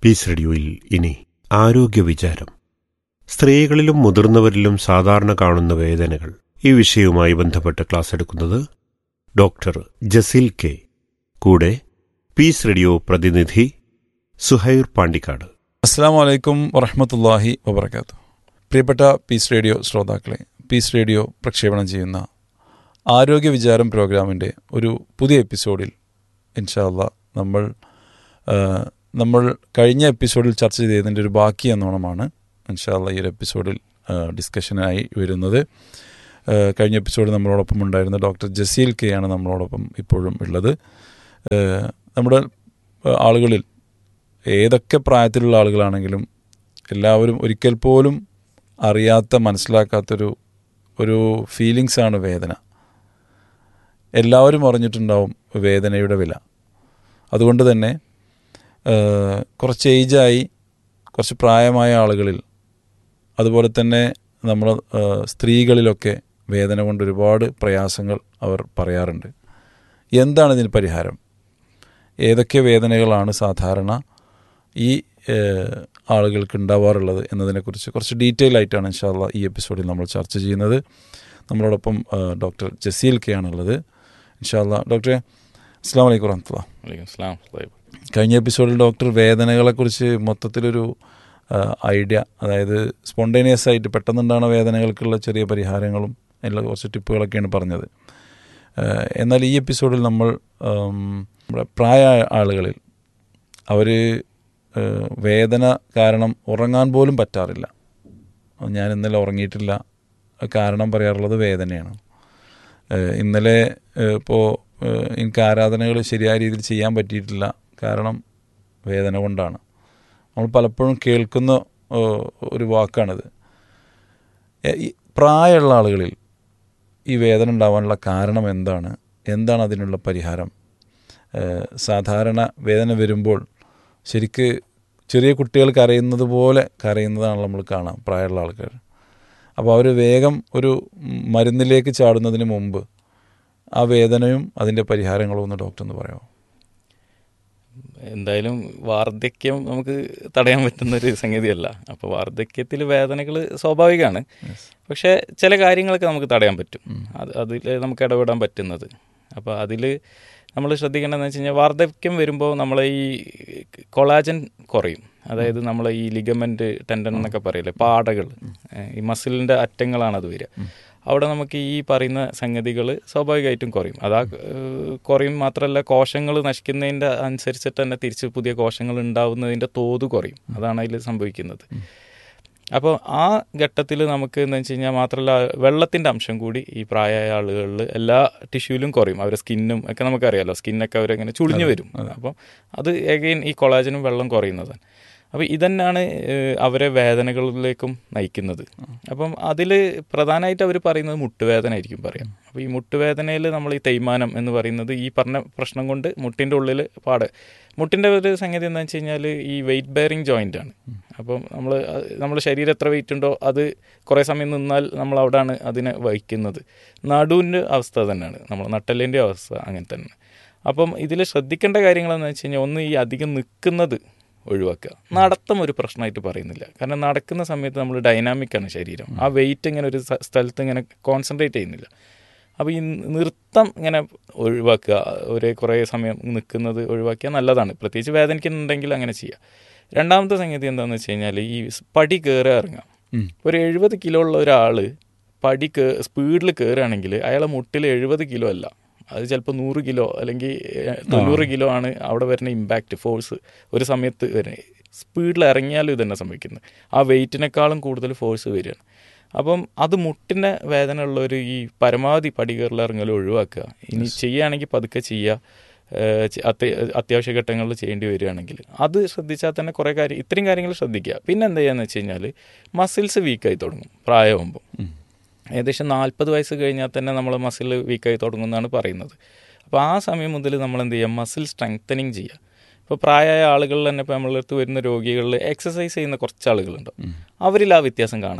Piece റേഡിയോയിൽ ഇനി ആരോഗ്യ വിചാരം സ്ത്രീകളിലും മുതിർന്നവരിലും സാധാരണ കാണുന്ന വേദനകൾ ഈ വിഷയവുമായി ബന്ധപ്പെട്ട് ക്ലാസ് എടുക്കുന്നത് ഡോക്ടർ ജസീൽ കെ കൂടെ പീസ് റേഡിയോ പ്രതിനിധി സുഹൈർ പാണ്ടിക്കാട് അസ്സാം വലൈക്കും വറഹമത്തല്ലാഹി വബർക്കാത്തു പ്രിയപ്പെട്ട പീസ് റേഡിയോ ശ്രോതാക്കളെ പീസ് റേഡിയോ പ്രക്ഷേപണം ചെയ്യുന്ന ആരോഗ്യ വിചാരം പ്രോഗ്രാമിൻ്റെ ഒരു പുതിയ എപ്പിസോഡിൽ ഇൻഷാല്ല നമ്മൾ ആ, നമ്മൾ കഴിഞ്ഞ എപ്പിസോഡിൽ ചർച്ച ചെയ്തതിൻ്റെ ഒരു ബാക്കി എന്നോണമാണ് ഇൻഷാല്ല ഈ ഒരു എപ്പിസോഡിൽ ആ, ഡിസ്കഷനായി വരുന്നത് ആ, കഴിഞ്ഞ എപ്പിസോഡിൽ നമ്മളോടൊപ്പം ഉണ്ടായിരുന്ന ഡോക്ടർ ജസീൽ കെ ആണ് നമ്മളോടൊപ്പം ഇപ്പോഴും ഉള്ളത് ആ, നമ്മുടെ ആ, ആളുകളിൽ ഏതൊക്കെ പ്രായത്തിലുള്ള ആളുകളാണെങ്കിലും എല്ലാവരും ഒരിക്കൽ പോലും അറിയാത്ത മനസ്സിലാക്കാത്തൊരു ഒരു ഫീലിങ്സാണ് വേദന എല്ലാവരും അറിഞ്ഞിട്ടുണ്ടാവും വേദനയുടെ വില അതുകൊണ്ട് തന്നെ ആ, കുറച്ച് ഏജായി കുറച്ച് പ്രായമായ ആളുകളിൽ അതുപോലെ തന്നെ നമ്മൾ സ്ത്രീകളിലൊക്കെ വേദന കൊണ്ട് ഒരുപാട് പ്രയാസങ്ങൾ അവർ പറയാറുണ്ട് എന്താണ് ഇതിന് പരിഹാരം ഏതൊക്കെ വേദനകളാണ് സാധാരണ ഈ ഏഹ്, ആളുകൾക്ക് ഉണ്ടാവാറുള്ളത് എന്നതിനെക്കുറിച്ച് കുറച്ച് ഡീറ്റെയിൽ ആയിട്ടാണ് ഇൻഷാല്ല ഈ എപ്പിസോഡിൽ നമ്മൾ ചർച്ച ചെയ്യുന്നത് നമ്മളോടൊപ്പം ഏഹ്, ഡോക്ടർ ജസീൽ കെ ആണുള്ളത് ഇൻഷാല്ല ഡോക്ടറെ അസ്സാം വലൈക്കും വറഹമത്തുള്ള വലൈക്കും സ്ലാം കഴിഞ്ഞ എപ്പിസോഡിൽ ഡോക്ടർ വേദനകളെക്കുറിച്ച് മൊത്തത്തിലൊരു ഏഹ്, ഐഡിയ അതായത് സ്പോണ്ടേനിയസ് ആയിട്ട് പെട്ടെന്നുണ്ടാകുന്ന വേദനകൾക്കുള്ള ചെറിയ പരിഹാരങ്ങളും എല്ലാ കുറച്ച് ടിപ്പുകളൊക്കെയാണ് പറഞ്ഞത് ഏഹ്, എന്നാൽ ഈ എപ്പിസോഡിൽ നമ്മൾ ഉം, നമ്മുടെ പ്രായ ആളുകളിൽ അവർ വേദന കാരണം ഉറങ്ങാൻ പോലും പറ്റാറില്ല ഞാൻ ഇന്നലെ ഉറങ്ങിയിട്ടില്ല കാരണം പറയാറുള്ളത് വേദനയാണ് ഏഹ്, ഇന്നലെ ഇപ്പോൾ എനിക്ക് ആരാധനകൾ ശരിയായ രീതിയിൽ ചെയ്യാൻ പറ്റിയിട്ടില്ല കാരണം വേദന കൊണ്ടാണ് നമ്മൾ പലപ്പോഴും കേൾക്കുന്ന ഏഹ്, ഒരു വാക്കാണിത് ഏഹ്, ഈ പ്രായമുള്ള ആളുകളിൽ ഈ വേദന ഉണ്ടാവാനുള്ള കാരണം എന്താണ് എന്താണ് അതിനുള്ള പരിഹാരം ഏഹ്, സാധാരണ വേദന വരുമ്പോൾ ശരിക്ക് ചെറിയ കുട്ടികൾ കരയുന്നത് പോലെ കരയുന്നതാണ് നമ്മൾ കാണാം പ്രായമുള്ള ആൾക്കാർ അപ്പോൾ അവർ വേഗം ഒരു മരുന്നിലേക്ക് ചാടുന്നതിന് മുമ്പ് ആ വേദനയും അതിൻ്റെ പരിഹാരങ്ങളും ഒന്ന് ഡോക്ടർ എന്ന് പറയാമോ എന്തായാലും വാർദ്ധക്യം നമുക്ക് തടയാൻ പറ്റുന്ന ഒരു സംഗതിയല്ല അപ്പോൾ വാർദ്ധക്യത്തിൽ വേദനകൾ സ്വാഭാവികമാണ് പക്ഷേ ചില കാര്യങ്ങളൊക്കെ നമുക്ക് തടയാൻ പറ്റും അത് അതിൽ നമുക്ക് ഇടപെടാൻ പറ്റുന്നത് അപ്പോൾ അതിൽ നമ്മൾ ശ്രദ്ധിക്കേണ്ടതെന്ന് വെച്ച് കഴിഞ്ഞാൽ വാർദ്ധക്യം വരുമ്പോൾ നമ്മളെ ഈ കൊളാജൻ കുറയും അതായത് നമ്മളെ ഈ ലിഗമെന്റ് ടെൻഡൻ എന്നൊക്കെ പറയില്ലേ പാടകൾ ഏഹ് ഈ മസിലിൻ്റെ അറ്റങ്ങളാണ് അത് വരിക അവിടെ നമുക്ക് ഈ പറയുന്ന സംഗതികൾ സ്വാഭാവികമായിട്ടും കുറയും അതാ ഏഹ് കുറയും മാത്രമല്ല കോശങ്ങൾ നശിക്കുന്നതിൻ്റെ അനുസരിച്ചിട്ട് തന്നെ തിരിച്ച് പുതിയ കോശങ്ങൾ ഉണ്ടാവുന്നതിൻ്റെ തോത് കുറയും അതാണ് അതിൽ സംഭവിക്കുന്നത് അപ്പോൾ ആ ഘട്ടത്തിൽ നമുക്ക് എന്ന് വെച്ച് കഴിഞ്ഞാൽ മാത്രമല്ല വെള്ളത്തിൻ്റെ അംശം കൂടി ഈ പ്രായമായ ആളുകളിൽ എല്ലാ ടിഷ്യൂലും കുറയും അവരുടെ സ്കിന്നും ഒക്കെ നമുക്കറിയാലോ സ്കിന്നൊക്കെ അവരങ്ങനെ ചുളിഞ്ഞു വരും അപ്പം അത് എഗെയിൻ ഈ കൊളാജനും വെള്ളം കുറയുന്നതാണ് അപ്പോൾ ഇതന്നെയാണ് ഏഹ്, അവരെ വേദനകളിലേക്കും നയിക്കുന്നത് അപ്പം അതിൽ പ്രധാനമായിട്ട് അവർ പറയുന്നത് മുട്ടുവേദന ആയിരിക്കും പറയാം അപ്പോൾ ഈ മുട്ടുവേദനയിൽ നമ്മൾ ഈ തേയ്മാനം എന്ന് പറയുന്നത് ഈ പറഞ്ഞ പ്രശ്നം കൊണ്ട് മുട്ടിൻ്റെ ഉള്ളിൽ പാട് മുട്ടിൻ്റെ ഒരു സംഗതി എന്താണെന്ന് വെച്ച് കഴിഞ്ഞാൽ ഈ വെയിറ്റ് ബെയറിങ് ജോയിൻ്റ് ആണ് അപ്പം നമ്മൾ നമ്മുടെ ശരീരം എത്ര വെയിറ്റ് ഉണ്ടോ അത് കുറേ സമയം നിന്നാൽ നമ്മൾ അവിടെയാണ് അതിനെ വഹിക്കുന്നത് നടുവിൻ്റെ അവസ്ഥ തന്നെയാണ് നമ്മൾ നട്ടലിൻ്റെ അവസ്ഥ അങ്ങനെ തന്നെ അപ്പം ഇതിൽ ശ്രദ്ധിക്കേണ്ട കാര്യങ്ങളെന്ന് വെച്ച് കഴിഞ്ഞാൽ ഒന്ന് ഈ അധികം നിൽക്കുന്നത് ഒഴിവാക്കുക നടത്തം ഒരു പ്രശ്നമായിട്ട് പറയുന്നില്ല കാരണം നടക്കുന്ന സമയത്ത് നമ്മൾ ഡൈനാമിക്കാണ് ശരീരം ആ വെയിറ്റ് ഇങ്ങനെ ഒരു സ്ഥ- സ്ഥലത്ത് ഇങ്ങനെ കോൺസെൻട്രേറ്റ് ചെയ്യുന്നില്ല അപ്പോൾ ഈ നൃത്തം ഇങ്ങനെ ഒഴിവാക്കുക ഒരു കുറേ സമയം നിൽക്കുന്നത് ഒഴിവാക്കിയാൽ നല്ലതാണ് പ്രത്യേകിച്ച് വേദനിക്കുന്നുണ്ടെങ്കിൽ അങ്ങനെ ചെയ്യുക രണ്ടാമത്തെ സംഗതി എന്താണെന്ന് വെച്ച് കഴിഞ്ഞാൽ ഈ സ് പടി കയറുക ഇറങ്ങാം ഒരു എഴുപത് കിലോ ഉള്ള ഒരാൾ പടി കേ സ്പീഡിൽ കയറുകയാണെങ്കിൽ അയാളെ മുട്ടിൽ എഴുപത് കിലോ അല്ല അത് ചിലപ്പോൾ നൂറ് കിലോ അല്ലെങ്കിൽ ഏഹ്, തൊണ്ണൂറ് കിലോ ആണ് അവിടെ വരുന്ന ഇമ്പാക്റ്റ് ഫോഴ്സ് ഒരു സമയത്ത് വരുന്നത് സ്പീഡിൽ ഇറങ്ങിയാലും ഇതന്നെ സംഭവിക്കുന്നത് ആ വെയിറ്റിനേക്കാളും കൂടുതൽ ഫോഴ്സ് വരികയാണ് അപ്പം അത് മുട്ടിൻ്റെ വേദന ഉള്ളവർ ഈ പരമാവധി പടി കയറൽ ഇറങ്ങൽ ഒഴിവാക്കുക ഇനി ചെയ്യുകയാണെങ്കിൽ പതുക്കെ ചെയ്യുക ഏഹ് ചെ- അത്യ- അത്യാവശ്യ ഘട്ടങ്ങളിൽ ചെയ്യേണ്ടി വരികയാണെങ്കിൽ അത് ശ്രദ്ധിച്ചാൽ തന്നെ കുറേ കാര്യം ഇത്രയും കാര്യങ്ങൾ ശ്രദ്ധിക്കുക പിന്നെ എന്താ ചെയ്യാന്ന് വെച്ച് കഴിഞ്ഞാൽ മസിൽസ് വീക്കായി തുടങ്ങും പ്രായമാകുമ്പോൾ ഏകദേശം നാൽപ്പത് വയസ്സ് കഴിഞ്ഞാൽ തന്നെ നമ്മൾ മസിൽ വീക്കായി തുടങ്ങുമെന്നാണ് പറയുന്നത് അപ്പോൾ ആ സമയം മുതൽ നമ്മൾ എന്ത് ചെയ്യുക മസിൽ സ്ട്രെങ്തനിങ് ചെയ്യുക ഇപ്പോൾ പ്രായമായ ആളുകളിൽ തന്നെ ഇപ്പോൾ നമ്മളെ അടുത്ത് വരുന്ന രോഗികളിൽ എക്സസൈസ് ചെയ്യുന്ന കുറച്ച് ആളുകളുണ്ട് അവരിൽ ആ വ്യത്യാസം കാണാനുണ്ട്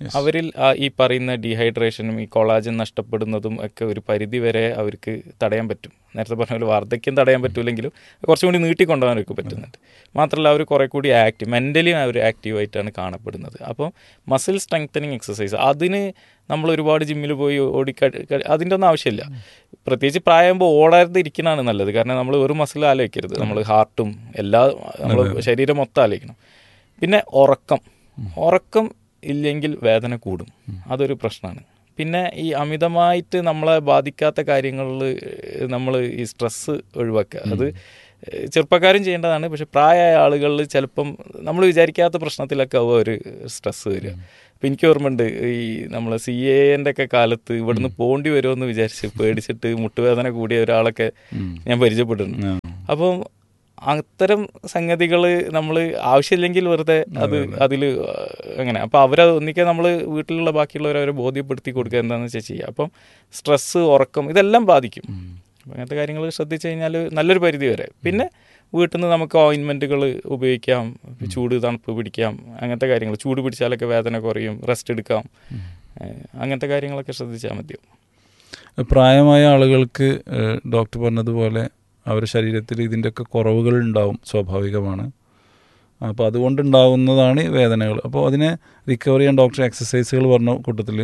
Yes. അവരിൽ ആ ഈ പറയുന്ന ഡീഹൈഡ്രേഷനും ഈ കൊളാജൻ നഷ്ടപ്പെടുന്നതും ഒക്കെ ഒരു പരിധി വരെ അവർക്ക് തടയാൻ പറ്റും നേരത്തെ പറഞ്ഞ പോലെ വാർദ്ധക്യം തടയാൻ പറ്റില്ലെങ്കിലും കുറച്ചും കൂടി നീട്ടിക്കൊണ്ടുപോകാൻ അവർക്ക് പറ്റുന്നുണ്ട് മാത്രമല്ല അവർ കുറെ കൂടി ആക്റ്റീവ് മെൻ്റലി അവർ ആക്റ്റീവായിട്ടാണ് കാണപ്പെടുന്നത് അപ്പോൾ മസിൽ സ്ട്രെങ്തനിങ് എക്സസൈസ് അതിന് നമ്മൾ ഒരുപാട് ജിമ്മിൽ പോയി ഓടി അതിൻ്റെ ഒന്നും ആവശ്യമില്ല പ്രത്യേകിച്ച് പ്രായമാകുമ്പോൾ ഓടാതെ ഇരിക്കുന്നതാണ് നല്ലത് കാരണം നമ്മൾ ഒരു മസിൽ ആലോചിക്കരുത് നമ്മൾ ഹാർട്ടും എല്ലാ നമ്മൾ ശരീരം മൊത്തം ആലോചിക്കണം പിന്നെ ഉറക്കം ഉറക്കം ഇല്ലെങ്കിൽ വേദന കൂടും അതൊരു പ്രശ്നമാണ് പിന്നെ ഈ അമിതമായിട്ട് നമ്മളെ ബാധിക്കാത്ത കാര്യങ്ങളിൽ നമ്മൾ ഈ സ്ട്രെസ്സ് ഒഴിവാക്കുക അത് ചെറുപ്പക്കാരും ചെയ്യേണ്ടതാണ് പക്ഷെ പ്രായമായ ആളുകളിൽ ചിലപ്പം നമ്മൾ വിചാരിക്കാത്ത പ്രശ്നത്തിലൊക്കെ ആവുക ഒരു സ്ട്രെസ്സ് വരിക അപ്പം എനിക്ക് ഓർമ്മയുണ്ട് ഈ നമ്മൾ സി എൻ്റെ ഒക്കെ കാലത്ത് ഇവിടുന്ന് പോണ്ടി വരുമെന്ന് വിചാരിച്ച് പേടിച്ചിട്ട് മുട്ടുവേദന കൂടിയ ഒരാളൊക്കെ ഞാൻ പരിചയപ്പെട്ടിട്ടുണ്ട് അപ്പം അത്തരം സംഗതികൾ നമ്മൾ ആവശ്യമില്ലെങ്കിൽ വെറുതെ അത് അതിൽ അങ്ങനെ അപ്പം അവരെ ഒന്നിക്കെ നമ്മൾ വീട്ടിലുള്ള ബാക്കിയുള്ളവരെ അവരെ ബോധ്യപ്പെടുത്തി കൊടുക്കുക എന്താണെന്ന് വെച്ചാൽ ചെയ്യുക അപ്പം സ്ട്രെസ്സ് ഉറക്കം ഇതെല്ലാം ബാധിക്കും അപ്പം അങ്ങനത്തെ കാര്യങ്ങൾ ശ്രദ്ധിച്ചു കഴിഞ്ഞാൽ നല്ലൊരു പരിധി വരെ പിന്നെ വീട്ടിൽ നിന്ന് നമുക്ക് ഓയിൻമെൻറ്റുകൾ ഉപയോഗിക്കാം ചൂട് തണുപ്പ് പിടിക്കാം അങ്ങനത്തെ കാര്യങ്ങൾ ചൂട് പിടിച്ചാലൊക്കെ വേദന കുറയും റെസ്റ്റ് എടുക്കാം ഏഹ് അങ്ങനത്തെ കാര്യങ്ങളൊക്കെ ശ്രദ്ധിച്ചാൽ മതിയാവും പ്രായമായ ആളുകൾക്ക് ഏഹ്, ഡോക്ടർ പറഞ്ഞതുപോലെ അവരുടെ ശരീരത്തിൽ ഇതിൻ്റെയൊക്കെ കുറവുകൾ ഉണ്ടാവും സ്വാഭാവികമാണ് അപ്പോൾ അതുകൊണ്ടുണ്ടാവുന്നതാണ് ഈ വേദനകൾ അപ്പോൾ അതിനെ റിക്കവർ ചെയ്യാൻ ഡോക്ടർ എക്സസൈസുകൾ പറഞ്ഞ കൂട്ടത്തിൽ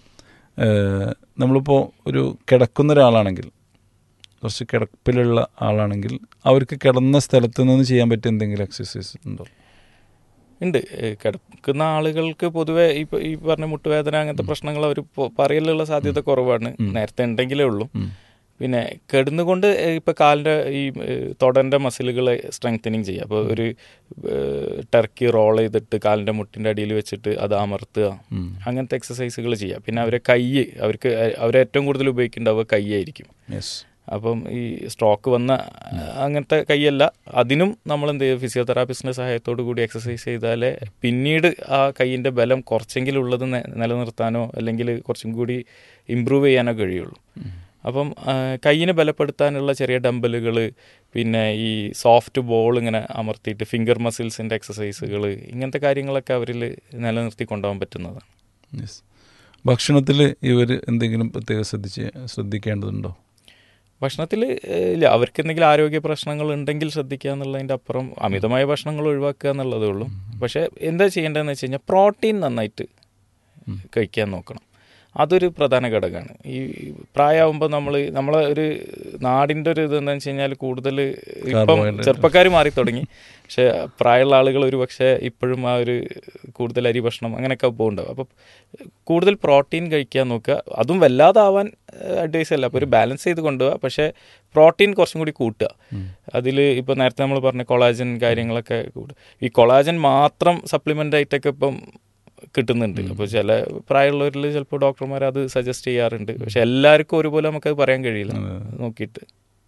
നമ്മളിപ്പോൾ ഒരു കിടക്കുന്ന ഒരാളാണെങ്കിൽ കുറച്ച് കിടപ്പിലുള്ള ആളാണെങ്കിൽ അവർക്ക് കിടന്ന സ്ഥലത്ത് നിന്ന് ചെയ്യാൻ പറ്റിയ എന്തെങ്കിലും എക്സസൈസ് ഉണ്ടോ ഉണ്ട് ഏഹ് കിടക്കുന്ന ആളുകൾക്ക് പൊതുവെ ഈ പ- ഈ പറഞ്ഞ മുട്ടുവേദന അങ്ങനത്തെ പ്രശ്നങ്ങൾ അവർ പറയലുള്ള സാധ്യത കുറവാണ് നേരത്തെ ഉണ്ടെങ്കിലേ ഉള്ളൂ ഉം. പിന്നെ കിടന്നുകൊണ്ട് ഏഹ് ഇപ്പൊ കാലിന്റെ ഈ ഏഹ് തൊടന്റെ മസിലുകളെ സ്ട്രെങ്തനിങ് ചെയ്യുക അപ്പോൾ ഒരു ടർക്കി റോൾ ചെയ്തിട്ട് കാലിന്റെ മുട്ടിന്റെ അടിയിൽ വെച്ചിട്ട് അത് അമർത്തുക ഉം. അങ്ങനത്തെ എക്സസൈസുകൾ ചെയ്യുക പിന്നെ അവരെ കൈ അവർക്ക് അവരെ ഏറ്റവും കൂടുതൽ ഉപയോഗിക്കേണ്ടവ കൈയായിരിക്കും യെസ് അപ്പം ഈ സ്ട്രോക്ക് വന്ന അങ്ങനത്തെ കൈയല്ല അതിനും നമ്മൾ എന്ത് ചെയ്യും ഫിസിയോതെറാപ്പിസ്റ്റിന്റെ സഹായത്തോടു കൂടി എക്സസൈസ് ചെയ്താലേ പിന്നീട് ആ കൈയിന്റെ ബലം കുറച്ചെങ്കിലും ഉള്ളത് നെ- നിലനിർത്താനോ അല്ലെങ്കിൽ കുറച്ചും കൂടി ഇമ്പ്രൂവ് ചെയ്യാനോ കഴിയുള്ളൂ അപ്പം ആ, കൈയിനെ ബലപ്പെടുത്താനുള്ള ചെറിയ ഡമ്പലുകൾ പിന്നെ ഈ സോഫ്റ്റ് ബോൾ ഇങ്ങനെ അമർത്തിയിട്ട് ഫിംഗർ മസിൽസിന്റെ എക്സസൈസുകൾ ഇങ്ങനത്തെ കാര്യങ്ങളൊക്കെ അവരിൽ നിലനിർത്തി കൊണ്ടുപോകാൻ പറ്റുന്നതാണ് യെസ് ഭക്ഷണത്തിൽ ഇവർ എന്തെങ്കിലും പ്രത്യേകം ശ്രദ്ധിച്ച് ശ്രദ്ധിക്കേണ്ടതുണ്ടോ ഭക്ഷണത്തിൽ ഇല്ല അവർക്ക് എന്തെങ്കിലും ആരോഗ്യ പ്രശ്നങ്ങൾ ഉണ്ടെങ്കിൽ ശ്രദ്ധിക്കുക എന്നുള്ളതിൻ്റെ അപ്പുറം അമിതമായ ഭക്ഷണങ്ങൾ ഒഴിവാക്കുക എന്നുള്ളതേ ഉള്ളൂ പക്ഷേ എന്താ ചെയ്യേണ്ടതെന്ന് വെച്ച് കഴിഞ്ഞാൽ പ്രോട്ടീൻ നന്നായിട്ട് കഴിക്കാൻ നോക്കണം അതൊരു പ്രധാന ഘടകമാണ് ഈ പ്രായമാകുമ്പോൾ നമ്മൾ നമ്മളെ ഒരു നാടിൻ്റെ ഒരു ഇത് എന്താണെന്ന് വെച്ച് കഴിഞ്ഞാൽ കൂടുതൽ ഇപ്പം Carbohydrate. ചെറുപ്പക്കാർ മാറി തുടങ്ങി പക്ഷേ പ്രായമുള്ള ആളുകൾ ഒരു പക്ഷേ ഇപ്പോഴും ആ ഒരു കൂടുതൽ അരി ഭക്ഷണം അങ്ങനെയൊക്കെ പോകുന്നുണ്ടാവും അപ്പോൾ കൂടുതൽ പ്രോട്ടീൻ കഴിക്കാൻ നോക്കുക അതും വല്ലാതാവാൻ അഡ്വൈസ് അല്ല അപ്പോൾ ഒരു ബാലൻസ് ചെയ്ത് കൊണ്ടുപോകുക പക്ഷേ പ്രോട്ടീൻ കുറച്ചും കൂടി കൂട്ടുക അതിൽ ഇപ്പോൾ നേരത്തെ നമ്മൾ പറഞ്ഞ കൊളാജൻ കാര്യങ്ങളൊക്കെ കൂടുക ഈ കൊളാജൻ മാത്രം സപ്ലിമെൻ്റ് ആയിട്ടൊക്കെ ഇപ്പം കിട്ടുന്നുണ്ട് അപ്പോൾ ചില പ്രായമുള്ളവരിൽ ചിലപ്പോൾ ഡോക്ടർമാർ അത് സജസ്റ്റ് ചെയ്യാറുണ്ട് പക്ഷെ എല്ലാവർക്കും ഒരുപോലെ നമുക്കത് പറയാൻ കഴിയില്ല നോക്കിയിട്ട്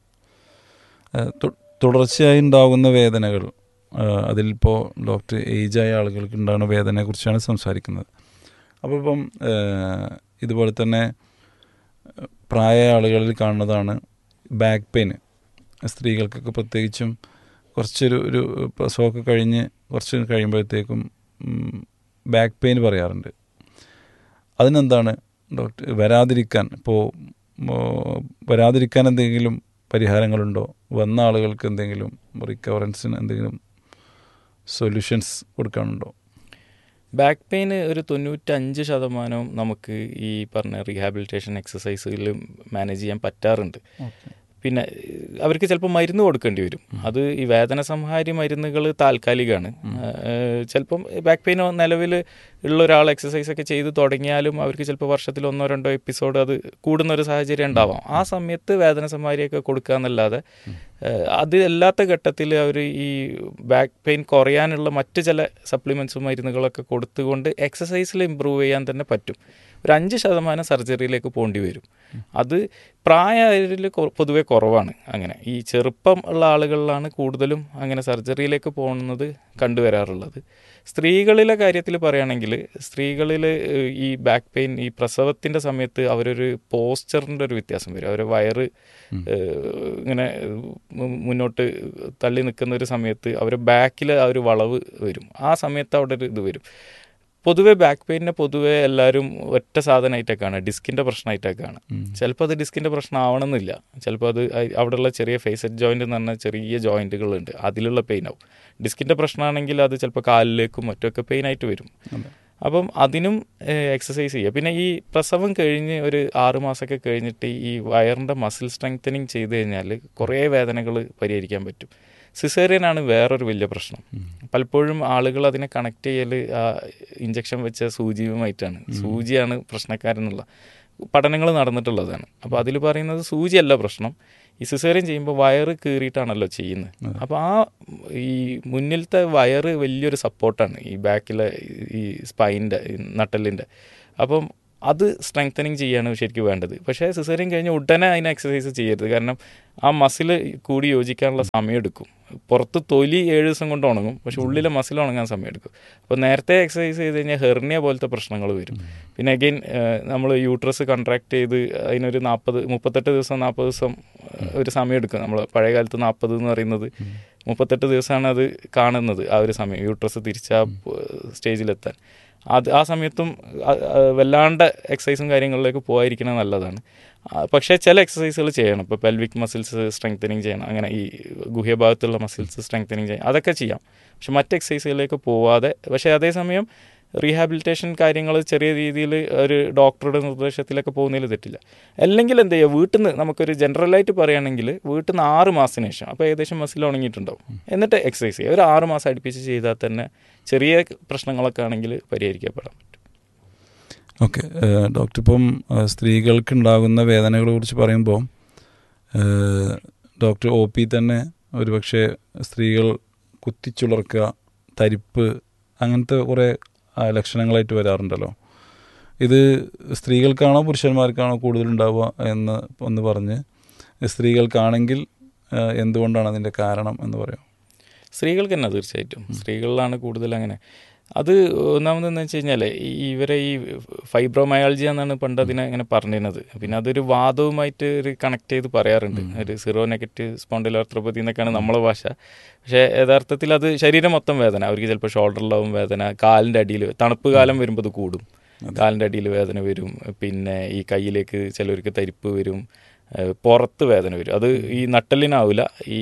ഏഹ് തു- തുടർച്ചയായി ഉണ്ടാകുന്ന വേദനകൾ ഏഹ് അതിലിപ്പോൾ ഡോക്ടർ ഏജായ ആളുകൾക്ക് ഉണ്ടാകുന്ന വേദനയെക്കുറിച്ചാണ് സംസാരിക്കുന്നത് അപ്പോൾ ഇപ്പം ഏഹ് ഇതുപോലെ തന്നെ ഏഹ് പ്രായമായ ആളുകളിൽ കാണുന്നതാണ് ബാക്ക് പെയിൻ സ്ത്രീകൾക്കൊക്കെ പ്രത്യേകിച്ചും കുറച്ചൊരു ഒരു പ്രസവമൊക്കെ കഴിഞ്ഞ് കുറച്ച് കഴിയുമ്പോഴത്തേക്കും ബാക്ക് പെയിൻ പറയാറുണ്ട് അതിനെന്താണ് ഡോക്ടർ വരാതിരിക്കാൻ ഇപ്പോൾ വരാതിരിക്കാൻ എന്തെങ്കിലും പരിഹാരങ്ങളുണ്ടോ വന്ന ആളുകൾക്ക് എന്തെങ്കിലും റിക്കവറൻസിന് എന്തെങ്കിലും സൊല്യൂഷൻസ് കൊടുക്കാനുണ്ടോ ബാക്ക് പെയിൻ ഒരു തൊണ്ണൂറ്റഞ്ച് ശതമാനവും നമുക്ക് ഈ പറഞ്ഞ റീഹാബിലിറ്റേഷൻ എക്സസൈസിൽ മാനേജ് ചെയ്യാൻ പറ്റാറുണ്ട് പിന്നെ ഏഹ്, അവർക്ക് ചിലപ്പോൾ മരുന്ന് കൊടുക്കേണ്ടി വരും അത് ഈ വേദന സംഹാരി മരുന്നുകൾ താൽക്കാലികമാണ് ഏഹ്, ചിലപ്പം ബാക്ക് പെയിൻ നിലവിൽ ഉള്ള ഒരാൾ എക്സസൈസ് ഒക്കെ ചെയ്ത് തുടങ്ങിയാലും അവർക്ക് ചിലപ്പോൾ വർഷത്തിൽ ഒന്നോ രണ്ടോ എപ്പിസോഡ് അത് കൂടുന്ന ഒരു സാഹചര്യം ഉണ്ടാവാം ആ സമയത്ത് വേദന സംഹാരിയൊക്കെ കൊടുക്കുക എന്നല്ലാതെ ഏഹ്, അത് അല്ലാത്ത ഘട്ടത്തിൽ അവർ ഈ ബാക്ക് പെയിൻ കുറയാനുള്ള മറ്റ് ചില സപ്ലിമെൻസും മരുന്നുകളൊക്കെ കൊടുത്തുകൊണ്ട് എക്സസൈസിൽ ഇമ്പ്രൂവ് ചെയ്യാൻ തന്നെ പറ്റും ഒരു അഞ്ച് ശതമാനം സർജറിയിലേക്ക് പോകേണ്ടി വരും അത് പ്രായത്തിൽ പൊതുവെ കുറവാണ് അങ്ങനെ ഈ ചെറുപ്പം ഉള്ള ആളുകളിലാണ് കൂടുതലും അങ്ങനെ സർജറിയിലേക്ക് പോകുന്നത് കണ്ടുവരാറുള്ളത് സ്ത്രീകളിലെ കാര്യത്തിൽ പറയുകയാണെങ്കിൽ സ്ത്രീകളിൽ ഏഹ്, ഈ ബാക്ക് പെയിൻ ഈ പ്രസവത്തിൻ്റെ സമയത്ത് അവരൊരു പോസ്ചറിൻ്റെ ഒരു വ്യത്യാസം വരും അവരുടെ വയറ് ഏഹ്, ഇങ്ങനെ മു- മുന്നോട്ട് തള്ളി നിൽക്കുന്ന ഒരു സമയത്ത് അവരുടെ ബാക്കിൽ ആ ഒരു വളവ് വരും ആ സമയത്ത് അവിടെ ഒരു ഇത് വരും പൊതുവെ ബാക്ക് പെയിനെ പൊതുവെ എല്ലാവരും ഒറ്റ സാധനമായിട്ടൊക്കെയാണ് ഡിസ്കിൻ്റെ പ്രശ്നമായിട്ടൊക്കെയാണ് ചിലപ്പോൾ അത് ഡിസ്കിൻ്റെ പ്രശ്നം ആവണമെന്നില്ല ചിലപ്പോൾ അത് അ- അവിടെയുള്ള ചെറിയ ഫേസറ്റ് ജോയിൻ്റ് എന്ന് പറഞ്ഞ ചെറിയ ജോയിൻറ്റുകളുണ്ട് അതിലുള്ള പെയിൻ ആവും ഡിസ്കിൻ്റെ പ്രശ്നമാണെങ്കിൽ അത് ചിലപ്പോൾ കാലിലേക്കും മറ്റൊക്കെ പെയിൻ ആയിട്ട് വരും അപ്പം അതിനും എക്സസൈസ് ചെയ്യുക പിന്നെ ഈ പ്രസവം കഴിഞ്ഞ് ഒരു ആറ് മാസമൊക്കെ കഴിഞ്ഞിട്ട് ഈ വയറിൻ്റെ മസിൽ സ്ട്രെങ്തനിങ് ചെയ്ത് കഴിഞ്ഞാൽ കുറേ വേദനകൾ പരിഹരിക്കാൻ പറ്റും സിസേറിയൻ ആണ് വേറൊരു വലിയ പ്രശ്നം പലപ്പോഴും ആളുകൾ അതിനെ കണക്ട് ചെയ്യൽ ഇഞ്ചക്ഷൻ വെച്ച സൂചിയുമായിട്ടാണ് സൂചിയാണ് പ്രശ്നക്കാരെന്നുള്ള പഠനങ്ങൾ നടന്നിട്ടുള്ളതാണ് അപ്പോൾ അതിൽ പറയുന്നത് സൂചിയല്ല പ്രശ്നം ഈ സിസേറിയൻ ചെയ്യുമ്പോൾ വയറ് കീറിയിട്ടാണല്ലോ ചെയ്യുന്നത് അപ്പോൾ ആ ഈ മുന്നിലത്തെ വയറ് വലിയൊരു സപ്പോർട്ടാണ് ഈ ബാക്കിലെ ഈ സ്പൈൻ്റെ നട്ടലിൻ്റെ അപ്പം അത് സ്ട്രെങ്തനിങ് ചെയ്യാണ് ശരിക്കും വേണ്ടത് പക്ഷേ സിസേറിയൻ കഴിഞ്ഞ് ഉടനെ അതിന് എക്സസൈസ് ചെയ്യരുത് കാരണം ആ മസിൽ കൂടി യോജിക്കാനുള്ള സമയം എടുക്കും പുറത്ത് തൊലി ഏഴ് ദിവസം കൊണ്ട് ഉണങ്ങും പക്ഷെ ഉള്ളിലെ മസിൽ ഉണങ്ങാൻ സമയം എടുക്കും അപ്പോൾ നേരത്തെ എക്സസൈസ് ചെയ്ത് കഴിഞ്ഞാൽ ഹെർണിയ പോലത്തെ പ്രശ്നങ്ങൾ വരും പിന്നെ അഗെയിൻ നമ്മൾ യൂട്രസ് കൺട്രാക്ട് ചെയ്ത് അതിനൊരു നാൽപ്പത് മുപ്പത്തെട്ട് ദിവസം നാൽപ്പത് ദിവസം ഏഹ്, ഒരു സമയം എടുക്കും നമ്മൾ പഴയ കാലത്ത് നാൽപ്പത് എന്ന് പറയുന്നത് മുപ്പത്തെട്ട് ദിവസമാണ് അത് കാണുന്നത് ആ ഒരു സമയം യൂട്രസ് തിരിച്ചാ സ്റ്റേജിലെത്താൻ അത് ആ സമയത്തും അ- അ- വല്ലാണ്ട് എക്സസൈസും കാര്യങ്ങളിലേക്ക് പോകാതിരിക്കുന്നത് നല്ലതാണ് ആ, പക്ഷേ ചില എക്സസൈസുകൾ ചെയ്യണം ഇപ്പോൾ പെൽവിക് മസിൽസ് സ്ട്രെങ്തനിങ് ചെയ്യണം അങ്ങനെ ഈ ഗുഹ്യഭാഗത്തുള്ള മസിൽസ് സ്ട്രെങ്തനിങ് ചെയ്യണം അതൊക്കെ ചെയ്യാം പക്ഷെ മറ്റ് എക്സസൈസുകളിലേക്ക് പോവാതെ പക്ഷേ അതേസമയം റീഹാബിലിറ്റേഷൻ കാര്യങ്ങൾ ചെറിയ രീതിയിൽ ഒരു ഡോക്ടറുടെ നിർദ്ദേശത്തിലൊക്കെ പോകുന്നതിൽ തെറ്റില്ല അല്ലെങ്കിൽ എന്ത് ചെയ്യുക വീട്ടിൽ നിന്ന് നമുക്കൊരു ജനറലായിട്ട് പറയുകയാണെങ്കിൽ വീട്ടിൽ നിന്ന് ആറ് മാസത്തിന് ശേഷം അപ്പോൾ ഏകദേശം മസിൽ ഉണങ്ങിയിട്ടുണ്ടാവും എന്നിട്ട് എക്സസൈസ് ചെയ്യുക ഒരു ആറ് മാസം അടുപ്പിച്ച് ചെയ്താൽ തന്നെ ചെറിയ പ്രശ്നങ്ങളൊക്കെ ആണെങ്കിൽ പരിഹരിക്കപ്പെടാം ഓക്കെ ഡോക്ടർ ഇപ്പം ഏഹ്, സ്ത്രീകൾക്ക് ഉണ്ടാകുന്ന വേദനകളെ കുറിച്ച് പറയുമ്പോൾ ഏഹ്, ഡോക്ടർ ഒ പി തന്നെ ഒരുപക്ഷെ സ്ത്രീകൾ കുത്തിച്ചുളർക്കുക തരിപ്പ് അങ്ങനത്തെ കുറേ ആ, ലക്ഷണങ്ങളായിട്ട് വരാറുണ്ടല്ലോ ഇത് സ്ത്രീകൾക്കാണോ പുരുഷന്മാർക്കാണോ കൂടുതലുണ്ടാവുക എന്ന് ഒന്ന് പറഞ്ഞ് സ്ത്രീകൾക്കാണെങ്കിൽ ഏഹ്, എന്തുകൊണ്ടാണ് അതിൻ്റെ കാരണം എന്ന് പറയാം സ്ത്രീകൾക്ക് തന്നെ തീർച്ചയായിട്ടും സ്ത്രീകളിലാണ് കൂടുതൽ അങ്ങനെ അത് ഒന്നാമതെന്ന് വെച്ച് കഴിഞ്ഞാൽ ഇവരെ ഈ ഫൈബ്രോമയാൾജി എന്നാണ് പണ്ട് അതിനെ ഇങ്ങനെ പറഞ്ഞിരുന്നത് പിന്നെ അതൊരു വാദവുമായിട്ട് ഒരു കണക്ട് ചെയ്ത് പറയാറുണ്ട് ഒരു സീറോ നെഗറ്റീവ് സ്പോണ്ടിലോർത്രോപ്പതി എന്നൊക്കെയാണ് നമ്മളെ ഭാഷ പക്ഷേ യഥാർത്ഥത്തിൽ അത് ശരീരം മൊത്തം വേദന അവർക്ക് ചിലപ്പോൾ ഷോൾഡറിലാവും വേദന കാലിൻ്റെ അടിയിൽ തണുപ്പ് കാലം വരുമ്പോൾ അത് കൂടും കാലിൻ്റെ അടിയിൽ വേദന വരും പിന്നെ ഈ കയ്യിലേക്ക് ചിലവർക്ക് തരിപ്പ് വരും ഏഹ് പുറത്ത് വേദന വരും അത് ഈ നട്ടലിനാവില്ല ഈ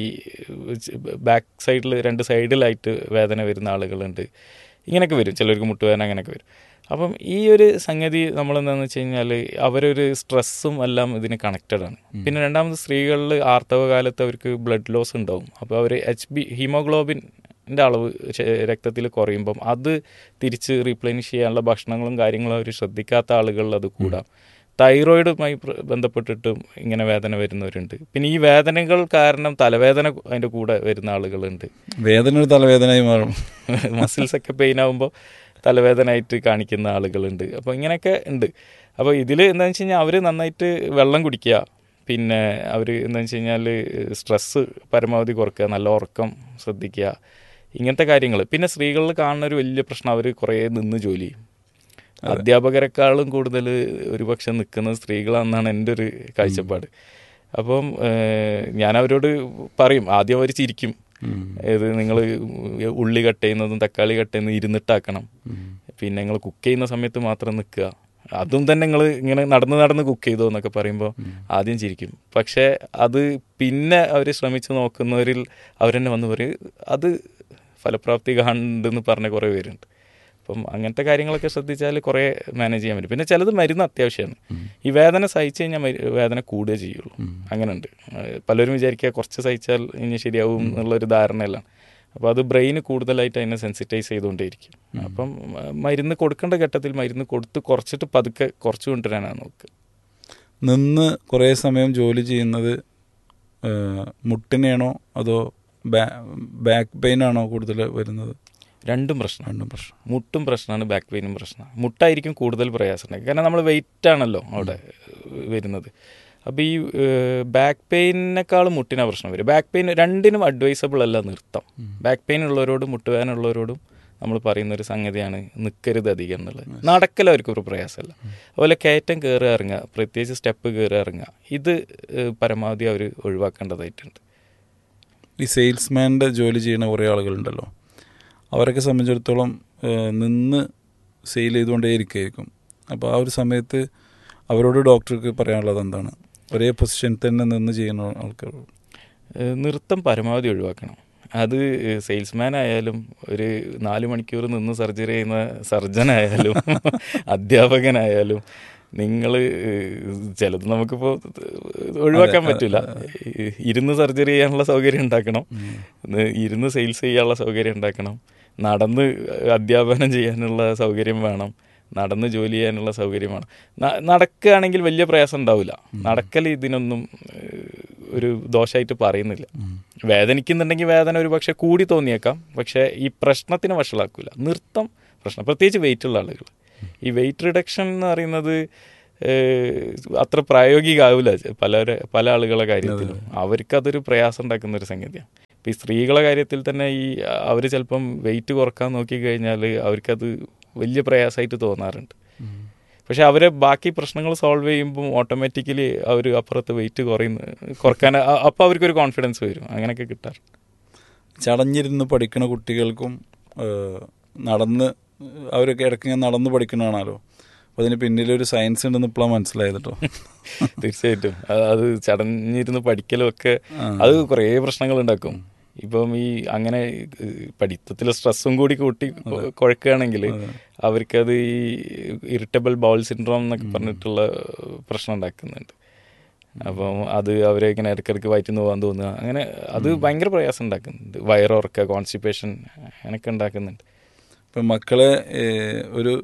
ബാക്ക് സൈഡിൽ രണ്ട് സൈഡിലായിട്ട് വേദന വരുന്ന ആളുകളുണ്ട് ഇങ്ങനെയൊക്കെ വരും ചിലർക്ക് മുട്ടുവേദന അങ്ങനെയൊക്കെ വരും അപ്പം ഈ ഒരു സംഗതി നമ്മളെന്താണെന്ന് വെച്ച് കഴിഞ്ഞാൽ അവരൊരു സ്ട്രെസ്സും എല്ലാം ഇതിന് കണക്റ്റഡ് ആണ് പിന്നെ രണ്ടാമത് സ്ത്രീകളിൽ ആർത്തവ കാലത്ത് അവർക്ക് ബ്ലഡ് ലോസ് ഉണ്ടാവും അപ്പോൾ അവർ എച്ച് ബി ഹീമോഗ്ലോബിൻ്റെ അളവ് രക്തത്തിൽ കുറയുമ്പം അത് തിരിച്ച് റീപ്ലേനിഷ് ചെയ്യാനുള്ള ഭക്ഷണങ്ങളും കാര്യങ്ങളും അവർ ശ്രദ്ധിക്കാത്ത ആളുകളിൽ അത് കൂടാം തൈറോയിഡുമായി പ്ര- ബന്ധപ്പെട്ടിട്ടും ഇങ്ങനെ വേദന വരുന്നവരുണ്ട് പിന്നെ ഈ വേദനകൾ കാരണം തലവേദന അതിൻ്റെ കൂടെ വരുന്ന ആളുകളുണ്ട് വേദന ഒരു തലവേദനയായി മാറും മസിൽസ് ഒക്കെ പെയിൻ ആകുമ്പോൾ തലവേദനയായിട്ട് കാണിക്കുന്ന ആളുകളുണ്ട് അപ്പോൾ ഇങ്ങനെയൊക്കെ ഉണ്ട് അപ്പോൾ ഇതിൽ എന്താണെന്ന് വെച്ച് കഴിഞ്ഞാൽ അവർ നന്നായിട്ട് വെള്ളം കുടിക്കുക പിന്നെ അവർ എന്താണെന്ന് വെച്ച് കഴിഞ്ഞാൽ സ്ട്രെസ്സ് പരമാവധി കുറയ്ക്കുക നല്ല ഉറക്കം ശ്രദ്ധിക്കുക ഇങ്ങനത്തെ കാര്യങ്ങൾ പിന്നെ സ്ത്രീകളിൽ കാണുന്ന ഒരു വലിയ പ്രശ്നം അവർ കുറേ നിന്ന് ജോലി ചെയ്യും അധ്യാപകരെക്കാളും കൂടുതൽ ഒരുപക്ഷെ നിൽക്കുന്നത് സ്ത്രീകളാണെന്നാണ് എൻ്റെ ഒരു കാഴ്ചപ്പാട് അപ്പം ഏഹ്, ഞാൻ അവരോട് പറയും ആദ്യം അവർ ചിരിക്കും ഇത് നിങ്ങൾ ഉള്ളി കട്ട് ചെയ്യുന്നതും തക്കാളി കട്ട് ചെയ്യുന്നതും ഇരുന്നിട്ടാക്കണം പിന്നെ നിങ്ങൾ കുക്ക് ചെയ്യുന്ന സമയത്ത് മാത്രം നിൽക്കുക അതും തന്നെ നിങ്ങൾ ഇങ്ങനെ നടന്ന് നടന്ന് കുക്ക് ചെയ്തോ എന്നൊക്കെ പറയുമ്പോൾ ആദ്യം ചിരിക്കും പക്ഷേ അത് പിന്നെ അവർ ശ്രമിച്ച് നോക്കുന്നവരിൽ അവരെന്നെ വന്ന് പറയും അത് ഫലപ്രാപ്തി കാണുന്നുണ്ടെന്ന് പറഞ്ഞ കുറേ പേരുണ്ട് അപ്പം അങ്ങനത്തെ കാര്യങ്ങളൊക്കെ ശ്രദ്ധിച്ചാൽ കുറേ മാനേജ് ചെയ്യാൻ പറ്റും പിന്നെ ചിലത് മരുന്ന് അത്യാവശ്യമാണ് ഈ വേദന സഹിച്ചു കഴിഞ്ഞാൽ മരു- വേദന കൂടുകയേ ചെയ്യുള്ളൂ അങ്ങനെയുണ്ട് ഏഹ് പലരും വിചാരിക്കുക കുറച്ച് സഹിച്ചാൽ ഇനി ശരിയാവും എന്നുള്ളൊരു ധാരണയെല്ലാം അപ്പോൾ അത് ബ്രെയിന് കൂടുതലായിട്ട് അതിനെ സെൻസിറ്റൈസ് ചെയ്തുകൊണ്ടേയിരിക്കും അപ്പം മ- മരുന്ന് കൊടുക്കേണ്ട ഘട്ടത്തിൽ മരുന്ന് കൊടുത്ത് കുറച്ചിട്ട് പതുക്കെ കുറച്ച് കൊണ്ടുവരാനാണ് നോക്കുക നിന്ന് കുറേ സമയം ജോലി ചെയ്യുന്നത് ഏഹ്, മുട്ടിനെയാണോ അതോ ബാക്ക് പെയിൻ ആണോ കൂടുതൽ വരുന്നത് രണ്ടും പ്രശ്നം രണ്ടും പ്രശ്നം മുട്ടും പ്രശ്നമാണ് ബാക്ക് പെയിനും പ്രശ്നമാണ് മുട്ടായിരിക്കും കൂടുതൽ പ്രയാസം ഉണ്ടാക്കുക കാരണം നമ്മൾ വെയിറ്റ് ആണല്ലോ അവിടെ ഏഹ്, വരുന്നത് അപ്പോൾ ഈ ബാക്ക് പെയിനേക്കാളും മുട്ടിനാ പ്രശ്നം വരും ബാക്ക് പെയിൻ രണ്ടിനും അഡ്വൈസബിൾ അല്ല നൃത്തം ബാക്ക് പെയിൻ ഉള്ളവരോടും മുട്ടുവേദന ഉള്ളവരോടും നമ്മൾ പറയുന്ന ഒരു സംഗതിയാണ് നിൽക്കരുത് അധികം എന്നുള്ളത് നടക്കൽ അവർക്ക് ഒരു പ്രയാസമല്ല അതുപോലെ കയറ്റം കയറി ഇറങ്ങുക പ്രത്യേകിച്ച് സ്റ്റെപ്പ് കയറി ഇറങ്ങുക ഇത് ഏഹ്, പരമാവധി അവർ ഒഴിവാക്കേണ്ടതായിട്ടുണ്ട് ഈ സെയിൽസ്മാൻ്റെ ജോലി ചെയ്യുന്ന കുറേ ആളുകളുണ്ടല്ലോ അവരൊക്കെ സംബന്ധിച്ചിടത്തോളം ഏഹ്, നിന്ന് സെയിൽ ചെയ്തുകൊണ്ടേയിരിക്കുകയായിരിക്കും അപ്പോൾ ആ ഒരു സമയത്ത് അവരോട് ഡോക്ടർക്ക് പറയാനുള്ളത് എന്താണ് ഒരേ പൊസിഷനിൽ തന്നെ നിന്ന് ചെയ്യുന്ന ആൾക്കാർ ഏഹ് നൃത്തം പരമാവധി ഒഴിവാക്കണം അത് സെയിൽസ്മാൻ ആയാലും ഒരു നാല് മണിക്കൂർ നിന്ന് സർജറി ചെയ്യുന്ന സർജൻ ആയാലും അധ്യാപകനായാലും നിങ്ങൾ ചിലത് നമുക്കിപ്പോൾ ഒഴിവാക്കാൻ പറ്റില്ല ഇരുന്ന് സർജറി ചെയ്യാനുള്ള സൗകര്യം ഉണ്ടാക്കണം ഇരുന്ന് സെയിൽസ് ചെയ്യാനുള്ള സൗകര്യം ഉണ്ടാക്കണം നടന്ന് അധ്യാപനം ചെയ്യാനുള്ള സൗകര്യം വേണം നടന്ന് ജോലി ചെയ്യാനുള്ള സൗകര്യം വേണം ന- നടക്കുകയാണെങ്കിൽ വലിയ പ്രയാസം ഉണ്ടാവില്ല നടക്കൽ ഇതിനൊന്നും ഏഹ്, ഒരു ദോഷമായിട്ട് പറയുന്നില്ല വേദനിക്കുന്നുണ്ടെങ്കിൽ വേദന ഒരു പക്ഷെ കൂടി തോന്നിയേക്കാം പക്ഷേ ഈ പ്രശ്നത്തിന് വഷളാക്കൂല നൃത്തം പ്രശ്നം പ്രത്യേകിച്ച് വെയിറ്റ് ഉള്ള ആളുകൾ ഈ വെയിറ്റ് റിഡക്ഷൻ എന്ന് പറയുന്നത് ഏഹ്, അത്ര പ്രായോഗികമാവില്ല പല പല ആളുകളെ കാര്യത്തിലും അവർക്കതൊരു പ്രയാസം ഉണ്ടാക്കുന്ന ഒരു സംഗതിയാണ് ഇപ്പം ഈ സ്ത്രീകളെ കാര്യത്തിൽ തന്നെ ഈ അവർ ചിലപ്പം വെയിറ്റ് കുറക്കാൻ നോക്കിക്കഴിഞ്ഞാൽ അവർക്കത് വലിയ പ്രയാസമായിട്ട് തോന്നാറുണ്ട് പക്ഷെ അവരെ ബാക്കി പ്രശ്നങ്ങൾ സോൾവ് ചെയ്യുമ്പോൾ ഓട്ടോമാറ്റിക്കലി അവർ അപ്പുറത്ത് വെയിറ്റ് കുറയുന്ന കുറക്കാൻ അപ്പോൾ അവർക്കൊരു കോൺഫിഡൻസ് വരും അങ്ങനെയൊക്കെ കിട്ടാറ് ചടഞ്ഞിരുന്ന് പഠിക്കുന്ന കുട്ടികൾക്കും ഏഹ്, നടന്ന് അവരൊക്കെ ഇടയ്ക്ക് ഞാൻ നടന്ന് പഠിക്കണതാണല്ലോ അപ്പോൾ അതിന് പിന്നിലൊരു സയൻസ് ഉണ്ടെന്ന് ഇപ്പോഴാണ് മനസ്സിലായത് കേട്ടോ തീർച്ചയായിട്ടും അത് അത് ചടഞ്ഞിരുന്ന് പഠിക്കലും ഒക്കെ അത് കുറേ പ്രശ്നങ്ങൾ ഉണ്ടാക്കും ഇപ്പം ഈ അങ്ങനെ പഠിത്തത്തിൽ സ്ട്രെസ്സും കൂടി കൂട്ടി കുഴക്കുകയാണെങ്കിൽ അവർക്കത് ഈ ഇറിറ്റബിൾ ബൗൾ സിൻഡ്രോം എന്നൊക്കെ പറഞ്ഞിട്ടുള്ള പ്രശ്നം ഉണ്ടാക്കുന്നുണ്ട് അപ്പം അത് അവരെ ഇങ്ങനെ ഇടയ്ക്കിടയ്ക്ക് വയറ്റിന്ന് പോകാൻ തോന്നുക അങ്ങനെ അത് ഭയങ്കര പ്രയാസം ഉണ്ടാക്കുന്നുണ്ട് വയറുറക്ക കോൺസ്റ്റിപ്പേഷൻ അങ്ങനെയൊക്കെ ഉണ്ടാക്കുന്നുണ്ട് ഇപ്പം മക്കളെ ഏഹ്, ഒരു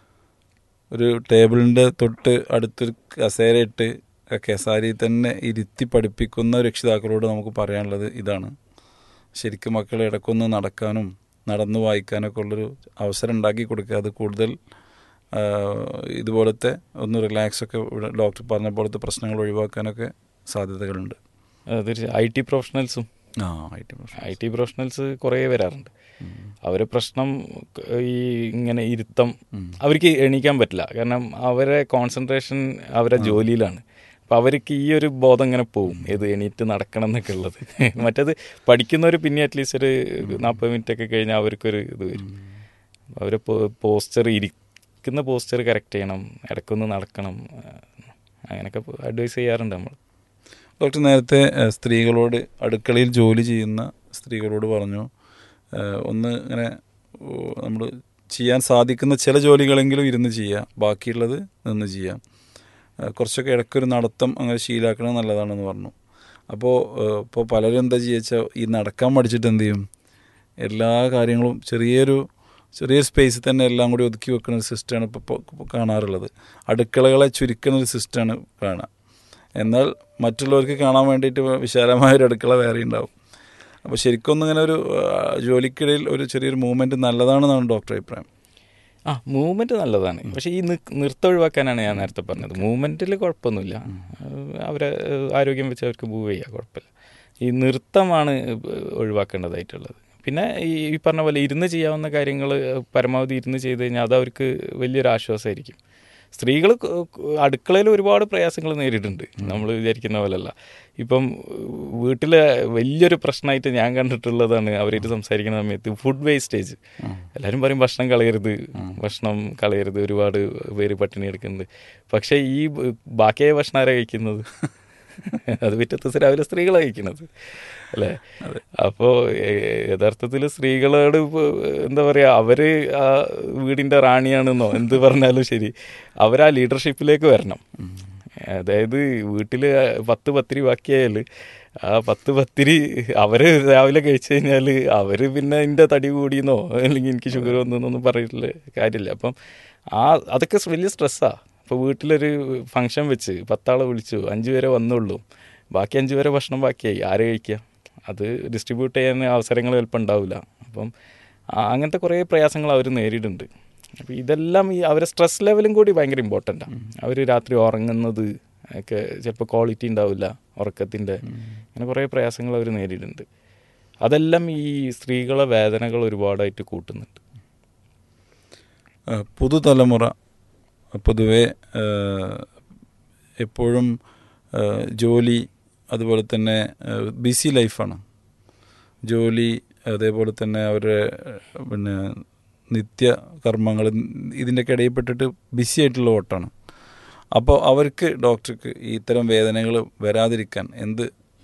ഒരു ടേബിളിൻ്റെ തൊട്ട് അടുത്തൊരു കസേര ഇട്ട് ആ കസാരയിൽ തന്നെ ഇരുത്തി പഠിപ്പിക്കുന്ന രക്ഷിതാക്കളോട് നമുക്ക് പറയാനുള്ളത് ഇതാണ് ശരിക്കും മക്കളെ ഇടയ്ക്കൊന്ന് നടക്കാനും നടന്ന് വായിക്കാനൊക്കെ ഉള്ളൊരു അവസരം ഉണ്ടാക്കി കൊടുക്കുക അത് കൂടുതൽ ആ, ഇതുപോലത്തെ ഒന്ന് റിലാക്സ് ഒക്കെ ഇവിടെ ഡോക്ടർ പറഞ്ഞ പോലത്തെ പ്രശ്നങ്ങൾ ഒഴിവാക്കാനൊക്കെ സാധ്യതകളുണ്ട് തീർച്ചയായും ഐ ടി പ്രൊഫഷണൽസും ആ I T I T professionals കുറേ വരാറുണ്ട് അവരെ പ്രശ്നം ഈ ഇങ്ങനെ ഇരുത്തം അവർക്ക് എണീക്കാൻ പറ്റില്ല കാരണം അവരെ കോൺസെൻട്രേഷൻ അവരെ ജോലിയിലാണ് അപ്പം അവർക്ക് ഈ ഒരു ബോധം ഇങ്ങനെ പോവും ഇത് എണീറ്റ് നടക്കണം എന്നൊക്കെ ഉള്ളത് മറ്റേത് പഠിക്കുന്നവർ പിന്നെ അറ്റ്ലീസ്റ്റ് ഒരു നാൽപ്പത് മിനിറ്റ് ഒക്കെ കഴിഞ്ഞാൽ അവർക്കൊരു ഇത് വരും അവർ പോസ്റ്റർ ഇരിക്കുന്ന പോസ്റ്റർ കറക്റ്റ് ചെയ്യണം ഇടയ്ക്കൊന്ന് നടക്കണം അങ്ങനെയൊക്കെ അഡ്വൈസ് ചെയ്യാറുണ്ട് നമ്മൾ ഡോക്ടർ നേരത്തെ ഏഹ്, സ്ത്രീകളോട് അടുക്കളയിൽ ജോലി ചെയ്യുന്ന സ്ത്രീകളോട് പറഞ്ഞു ഏഹ്, ഒന്ന് ഇങ്ങനെ നമ്മൾ ചെയ്യാൻ സാധിക്കുന്ന ചില ജോലികളെങ്കിലും ഇരുന്ന് ചെയ്യുക ബാക്കിയുള്ളത് നിന്ന് ചെയ്യാം ഏഹ്, കുറച്ചൊക്കെ ഇടയ്ക്കൊരു നടത്തം അങ്ങനെ ശീലാക്കണം നല്ലതാണെന്ന് പറഞ്ഞു അപ്പോൾ ഇപ്പോൾ പലരും എന്താ ചെയ്യുക വെച്ചാൽ ഈ നടക്കാൻ പഠിച്ചിട്ട് എന്ത് ചെയ്യും എല്ലാ കാര്യങ്ങളും ചെറിയൊരു ചെറിയ സ്പേസിൽ തന്നെ എല്ലാം കൂടി ഒതുക്കി വെക്കുന്ന ഒരു സിസ്റ്റമാണ് ഇപ്പോൾ കാണാറുള്ളത് അടുക്കളകളെ ചുരുക്കുന്ന ഒരു സിസ്റ്റമാണ് കാണുക എന്നാൽ മറ്റുള്ളവർക്ക് കാണാൻ വേണ്ടിയിട്ട് വിശാലമായ ഒരു അടുക്കള വേറെ ഉണ്ടാവും അപ്പോൾ ശരിക്കും ഒന്ന് ഇങ്ങനെ ഒരു ആ, ജോലിക്കിടയിൽ ഒരു ചെറിയൊരു മൂവ്മെൻറ്റ് നല്ലതാണെന്നാണ് ഡോക്ടർ അഭിപ്രായം ആ മൂവ്മെന്റ് നല്ലതാണ് പക്ഷേ ഈ നി- നൃത്തം ഒഴിവാക്കാനാണ് ഞാൻ നേരത്തെ പറഞ്ഞത് മൂവ്മെന്റിൽ കുഴപ്പമൊന്നുമില്ല ഏഹ് അവരെ ഏഹ് ആരോഗ്യം വെച്ച് അവർക്ക് മൂവ് ചെയ്യാം കുഴപ്പമില്ല ഈ നൃത്തമാണ് ഒഴിവാക്കേണ്ടതായിട്ടുള്ളത് പിന്നെ ഈ ഈ പറഞ്ഞ പോലെ ഇരുന്ന് ചെയ്യാവുന്ന കാര്യങ്ങൾ പരമാവധി ഇരുന്ന് ചെയ്ത് കഴിഞ്ഞാൽ അത് അവർക്ക് വലിയൊരു ആശ്വാസമായിരിക്കും സ്ത്രീകൾ അടുക്കളയിൽ ഒരുപാട് പ്രയാസങ്ങൾ നേരിട്ടുണ്ട് നമ്മൾ വിചാരിക്കുന്ന പോലെയല്ല ഇപ്പം വീട്ടിലെ വലിയൊരു പ്രശ്നമായിട്ട് ഞാൻ കണ്ടിട്ടുള്ളതാണ് അവരായിട്ട് സംസാരിക്കുന്ന സമയത്ത് ഫുഡ് വേസ്റ്റേജ് എല്ലാവരും പറയും ഭക്ഷണം കളയരുത് ഭക്ഷണം കളയരുത് ഒരുപാട് പേര് പട്ടിണി എടുക്കുന്നുണ്ട് പക്ഷേ ഈ ബ- ബാക്കിയായ ഭക്ഷണം ആരാ കഴിക്കുന്നത് അത് പിറ്റത്തെ ദിവസം രാവിലെ സ്ത്രീകളാണ് കഴിക്കുന്നത് അല്ലേ അപ്പോൾ യഥാർത്ഥത്തിൽ സ്ത്രീകളോട് ഇപ്പൊ എന്താ പറയുക അവര് ആ വീടിന്റെ റാണിയാണെന്നോ എന്ത് പറഞ്ഞാലും ശരി അവരാ ലീഡർഷിപ്പിലേക്ക് വരണം അതായത് വീട്ടിൽ പത്ത് പത്തിരി ബാക്കിയായാൽ ആ പത്ത് പത്തിരി അവര് രാവിലെ കഴിച്ചു കഴിഞ്ഞാൽ അവര് പിന്നെ എൻ്റെ തടി കൂടിയെന്നോ അല്ലെങ്കിൽ എനിക്ക് ഷുഗർ വന്നെന്നൊന്നും പറഞ്ഞിട്ടുള്ള കാര്യമില്ല അപ്പം ആ അതൊക്കെ വലിയ സ്ട്രെസ്സാണ് ഇപ്പോൾ വീട്ടിലൊരു ഫംഗ്ഷൻ വെച്ച് പത്താളെ വിളിച്ചു അഞ്ച് പേരെ വന്നുള്ളൂ ബാക്കി അഞ്ച് പേരെ ഭക്ഷണം ബാക്കിയായി ആരെ കഴിക്കുക അത് ഡിസ്ട്രിബ്യൂട്ട് ചെയ്യാൻ അവസരങ്ങൾ ചിലപ്പോൾ ഉണ്ടാവില്ല അപ്പം ആ- അങ്ങനത്തെ കുറേ പ്രയാസങ്ങൾ അവർ നേരിടുന്നുണ്ട് അപ്പോൾ ഇതെല്ലാം ഈ അവരെ സ്ട്രെസ് ലെവലും കൂടി ഭയങ്കര ഇമ്പോർട്ടൻ്റാണ് അവർ രാത്രി ഉറങ്ങുന്നത് ഒക്കെ ചിലപ്പോൾ ക്വാളിറ്റി ഉണ്ടാവില്ല ഉറക്കത്തിൻ്റെ അങ്ങനെ കുറേ പ്രയാസങ്ങൾ അവർ നേരിടുന്നുണ്ട് അതെല്ലാം ഈ സ്ത്രീകളെ വേദനകൾ ഒരുപാടായിട്ട് കൂട്ടുന്നുണ്ട് ആ, പുതുതലമുറ പൊതുവെ ആ, എപ്പോഴും ആ, ജോലി അതുപോലെ തന്നെ ബിസി ലൈഫാണ് ജോലി അതേപോലെ തന്നെ അവരുടെ ആ, പിന്നെ നിത്യ കർമ്മങ്ങൾ ഇതിൻ്റെയൊക്കെ ഇടയിൽപ്പെട്ടിട്ട് ബിസി ആയിട്ടുള്ള ഓട്ടാണ് അപ്പോൾ അവർക്ക് ഡോക്ടർക്ക് ഈ ഇത്തരം വേദനകൾ വരാതിരിക്കാൻ എന്ത്